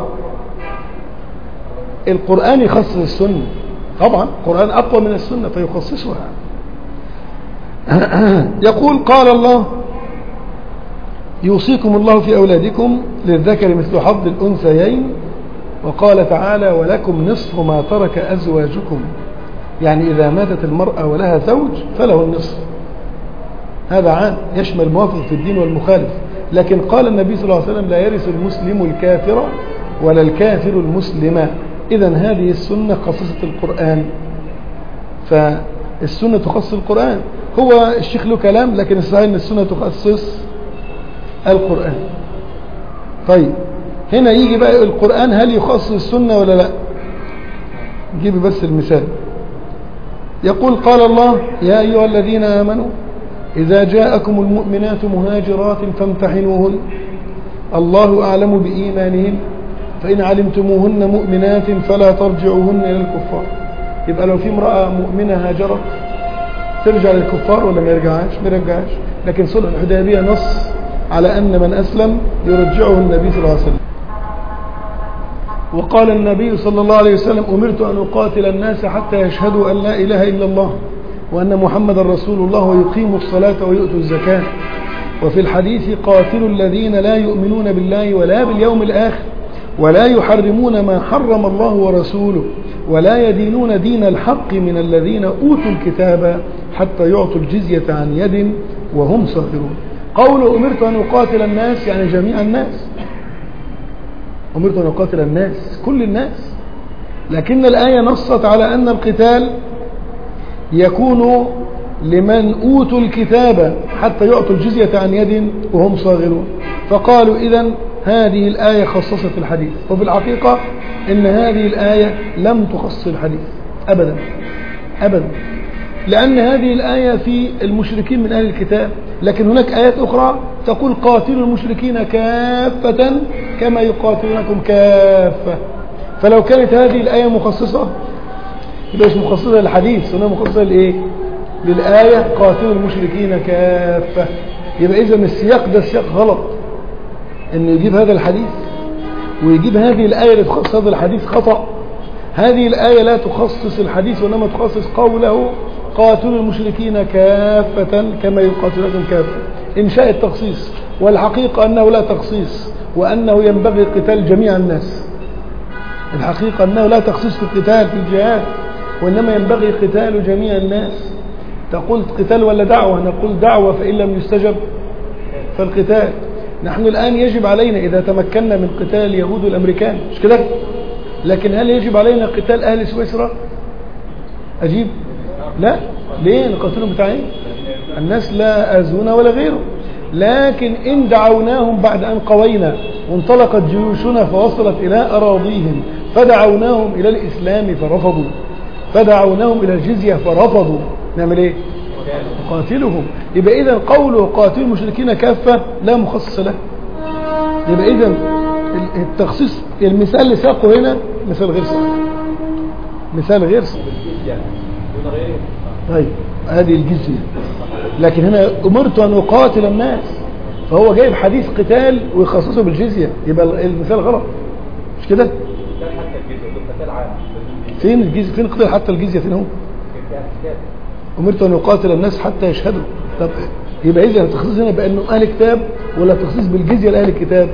[SPEAKER 1] القران يخصص السنه طبعا القران اقوى من السنه فيخصصها يقول قال الله يوصيكم الله في أولادكم للذكر مثل حظ الأنثيين وقال تعالى ولكم نصف ما ترك أزواجكم يعني إذا ماتت المرأة ولها زوج فله النصف هذا عام يشمل الموافق في الدين والمخالف لكن قال النبي صلى الله عليه وسلم لا يرث المسلم الكافر ولا الكافر المسلم إذا هذه السنة خصصت القرآن فالسنة تخصص القرآن هو الشيخ له كلام لكن الصحيح ان السنة تخصص القرآن طيب هنا يجي بقى القرآن هل يخصص السنة ولا لا نجيب بس المثال يقول قال الله يا أيها الذين آمنوا إذا جاءكم المؤمنات مهاجرات فامتحنوهن الله أعلم بإيمانهن فإن علمتموهن مؤمنات فلا ترجعوهن إلى الكفار يبقى لو في امرأة مؤمنة هاجرت ترجع للكفار ولا ما يرجعهاش ما يرجعهاش لكن صلح الحديبية نص على أن من أسلم يرجعه النبي صلى الله عليه وسلم وقال النبي صلى الله عليه وسلم أمرت أن أقاتل الناس حتى يشهدوا أن لا إله إلا الله وأن محمد رسول الله ويقيموا الصلاة ويؤتوا الزكاة وفي الحديث قاتلوا الذين لا يؤمنون بالله ولا باليوم الآخر ولا يحرمون ما حرم الله ورسوله ولا يدينون دين الحق من الذين أوتوا الكتاب حتى يعطوا الجزية عن يد وهم صاغرون قول أمرت أن أقاتل الناس يعني جميع الناس أمرت أن أقاتل الناس كل الناس لكن الآية نصت على أن القتال يكون لمن أوتوا الكتاب حتى يعطوا الجزية عن يد وهم صاغرون فقالوا إذا هذه الآية خصصت الحديث وفي الحقيقة إن هذه الآية لم تخصص الحديث أبدا أبدا لأن هذه الآية في المشركين من أهل الكتاب لكن هناك آيات أخرى تقول قاتلوا المشركين كافة كما يقاتلونكم كافة فلو كانت هذه الآية مخصصة يبقى مش مخصصة للحديث هنا مخصصة لإيه؟ للآية قاتلوا المشركين كافة يبقى إذا السياق ده السياق غلط إنه يجيب هذا الحديث ويجيب هذه الآية اللي تخصص هذا الحديث خطأ هذه الآية لا تخصص الحديث وإنما تخصص قوله قاتلوا المشركين كافة كما يقاتلونكم كافة إنشاء التخصيص والحقيقة أنه لا تخصيص وأنه ينبغي قتال جميع الناس الحقيقة أنه لا تخصيص في القتال في الجهاد وإنما ينبغي قتال جميع الناس تقول قتال ولا دعوة نقول دعوة فإن لم يستجب فالقتال نحن الآن يجب علينا إذا تمكنا من قتال اليهود والأمريكان مش كده لكن هل يجب علينا قتال أهل سويسرا أجيب لا ليه نقاتلهم بتاع ايه الناس لا أزونا ولا غيره لكن إن دعوناهم بعد أن قوينا وانطلقت جيوشنا فوصلت إلى أراضيهم فدعوناهم إلى الإسلام فرفضوا فدعوناهم إلى الجزية فرفضوا نعمل إيه قاتلهم يبقى إذا قوله قاتل المشركين كافة لا مخصص له يبقى إذا التخصيص المثال اللي ساقه هنا مثال غير صحيح مثال غير صحيح طيب هذه الجزية لكن هنا أمرت أن أقاتل الناس فهو جايب حديث قتال ويخصصه بالجزية يبقى المثال غلط مش كده فين الجزية فين قتال حتى الجزية فين هو أمرت أن أقاتل الناس حتى يشهدوا طب يبقى إذا التخصيص هنا بأنه أهل كتاب ولا التخصيص بالجزية لأهل الكتاب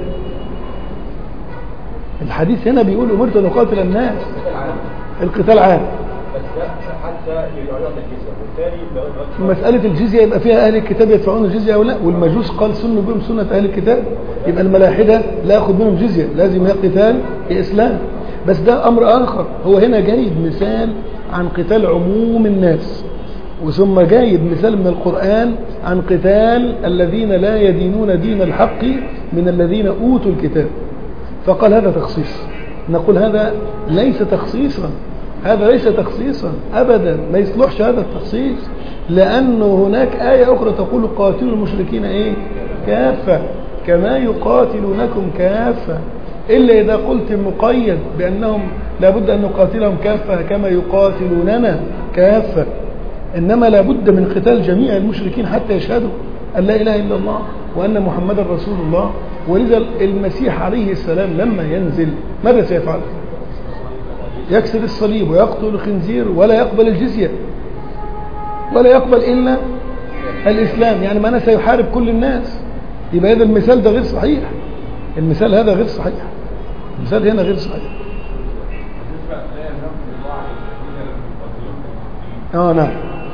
[SPEAKER 1] الحديث هنا بيقول أمرت أن أقاتل الناس القتال عام
[SPEAKER 2] بس ده حتى يعلن الجزيه والتاني
[SPEAKER 1] مسألة الجزية يبقى فيها أهل الكتاب يدفعون الجزية أو لا والمجوس قال سنوا بهم سنة أهل الكتاب يبقى الملاحدة لا يأخذ منهم جزية لازم يا قتال يا إسلام بس ده أمر آخر هو هنا جايب مثال عن قتال عموم الناس وثم جايب مثال من القرآن عن قتال الذين لا يدينون دين الحق من الذين أوتوا الكتاب فقال هذا تخصيص نقول هذا ليس تخصيصا هذا ليس تخصيصا أبدا ما يصلحش هذا التخصيص لأنه هناك آية أخرى تقول قاتلوا المشركين إيه كافة كما يقاتلونكم كافة إلا إذا قلت مقيد بأنهم لابد أن نقاتلهم كافة كما يقاتلوننا كافة إنما لابد من قتال جميع المشركين حتى يشهدوا أن لا إله إلا الله وأن محمدا رسول الله ولذا المسيح عليه السلام لما ينزل ماذا سيفعل يكسر الصليب ويقتل الخنزير ولا يقبل الجزية ولا يقبل إلا الإسلام يعني معناه سيحارب كل الناس يبقى هذا المثال ده غير صحيح المثال هذا غير صحيح المثال هنا غير صحيح اه نعم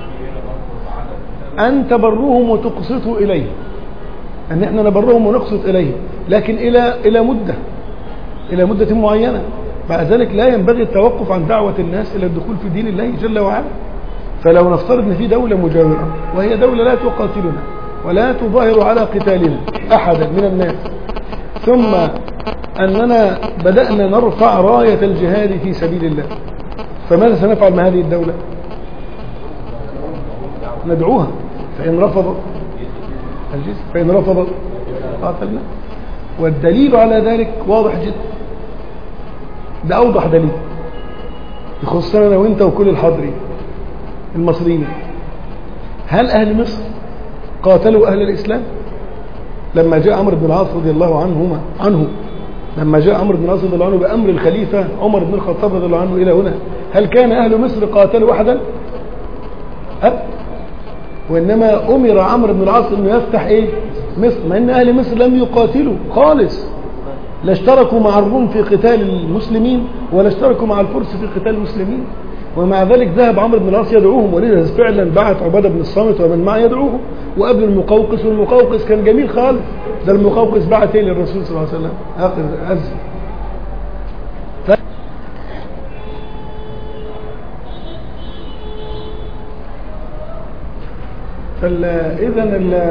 [SPEAKER 1] أن تبروهم وتقسطوا إليه أن احنا نبرهم ونقسط إليه لكن إلى إلى مدة إلى مدة معينة مع ذلك لا ينبغي التوقف عن دعوة الناس إلى الدخول في دين الله جل وعلا فلو نفترض أن في دولة مجاورة وهي دولة لا تقاتلنا ولا تظاهر على قتالنا أحدا من الناس ثم أننا بدأنا نرفع راية الجهاد في سبيل الله فماذا سنفعل مع هذه الدولة ندعوها فإن رفضت الجزء فإن رفضت قاتلنا والدليل على ذلك واضح جدا ده أوضح دليل يخصنا أنا وأنت وكل الحاضرين المصريين هل أهل مصر قاتلوا أهل الإسلام لما جاء عمرو بن العاص رضي الله عنهما عنه لما جاء عمرو بن العاص رضي الله عنه بأمر الخليفة عمر بن الخطاب رضي الله عنه إلى هنا هل كان أهل مصر قاتلوا أحدا هل وإنما أمر عمرو بن العاص أنه يفتح إيه مصر مع أن أهل مصر لم يقاتلوا خالص لا اشتركوا مع الروم في قتال المسلمين ولا اشتركوا مع الفرس في قتال المسلمين ومع ذلك ذهب عمرو بن العاص يدعوهم ولذا فعلا بعت عباده بن الصامت ومن معه يدعوهم وقبل المقوقس والمقوقس كان جميل خالص ده المقوقس بعت ايه للرسول صلى الله عليه وسلم أز ف... فإذا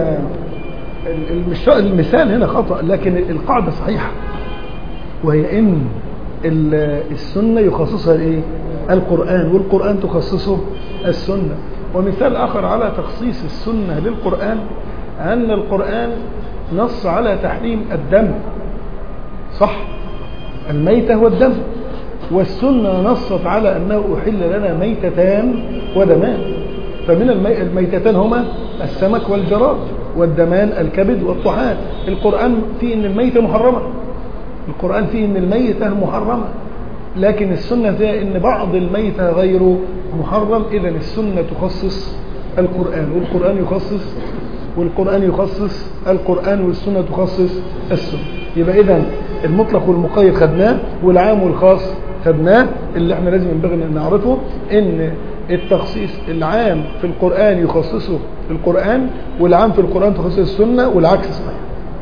[SPEAKER 1] المثال هنا خطأ لكن القاعدة صحيحة وهي ان السنة يخصصها الايه القرآن والقرآن تخصصه السنة ومثال آخر على تخصيص السنة للقرآن أن القرآن نص على تحريم الدم صح الميتة والدم والسنة نصت على أنه أحل لنا ميتتان ودمان فمن الميتتان هما السمك والجراد والدمان الكبد والطحال القرآن فيه أن الميتة محرمة القرآن فيه أن الميتة محرمة لكن السنة فيها أن بعض الميتة غير محرم إذا السنة تخصص القرآن والقرآن يخصص والقرآن يخصص القرآن والسنة تخصص السنة يبقى إذا المطلق والمقيد خدناه والعام والخاص خدناه اللي احنا لازم ينبغي ان نعرفه ان التخصيص العام في القرآن يخصصه القرآن والعام في القرآن تخصصه السنة والعكس صحيح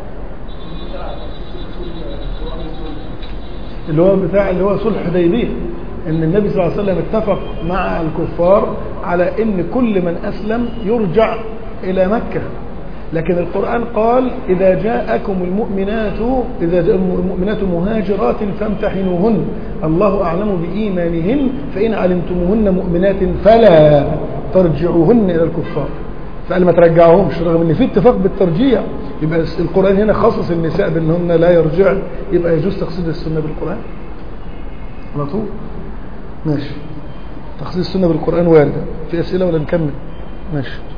[SPEAKER 1] اللي هو بتاع اللي هو صلح حديبيه ان النبي صلى الله عليه وسلم اتفق مع الكفار على ان كل من اسلم يرجع الى مكة لكن القرآن قال إذا جاءكم المؤمنات إذا جاء المؤمنات مهاجرات فامتحنوهن الله أعلم بإيمانهن فإن علمتموهن مؤمنات فلا ترجعوهن إلى الكفار فقال ما ترجعوهمش رغم ان في اتفاق بالترجيع يبقى القرآن هنا خصص النساء بأنهن لا يرجعن يبقى يجوز تخصيص السنة بالقرآن على طول ماشي تخصيص السنة بالقرآن واردة في أسئلة ولا نكمل ماشي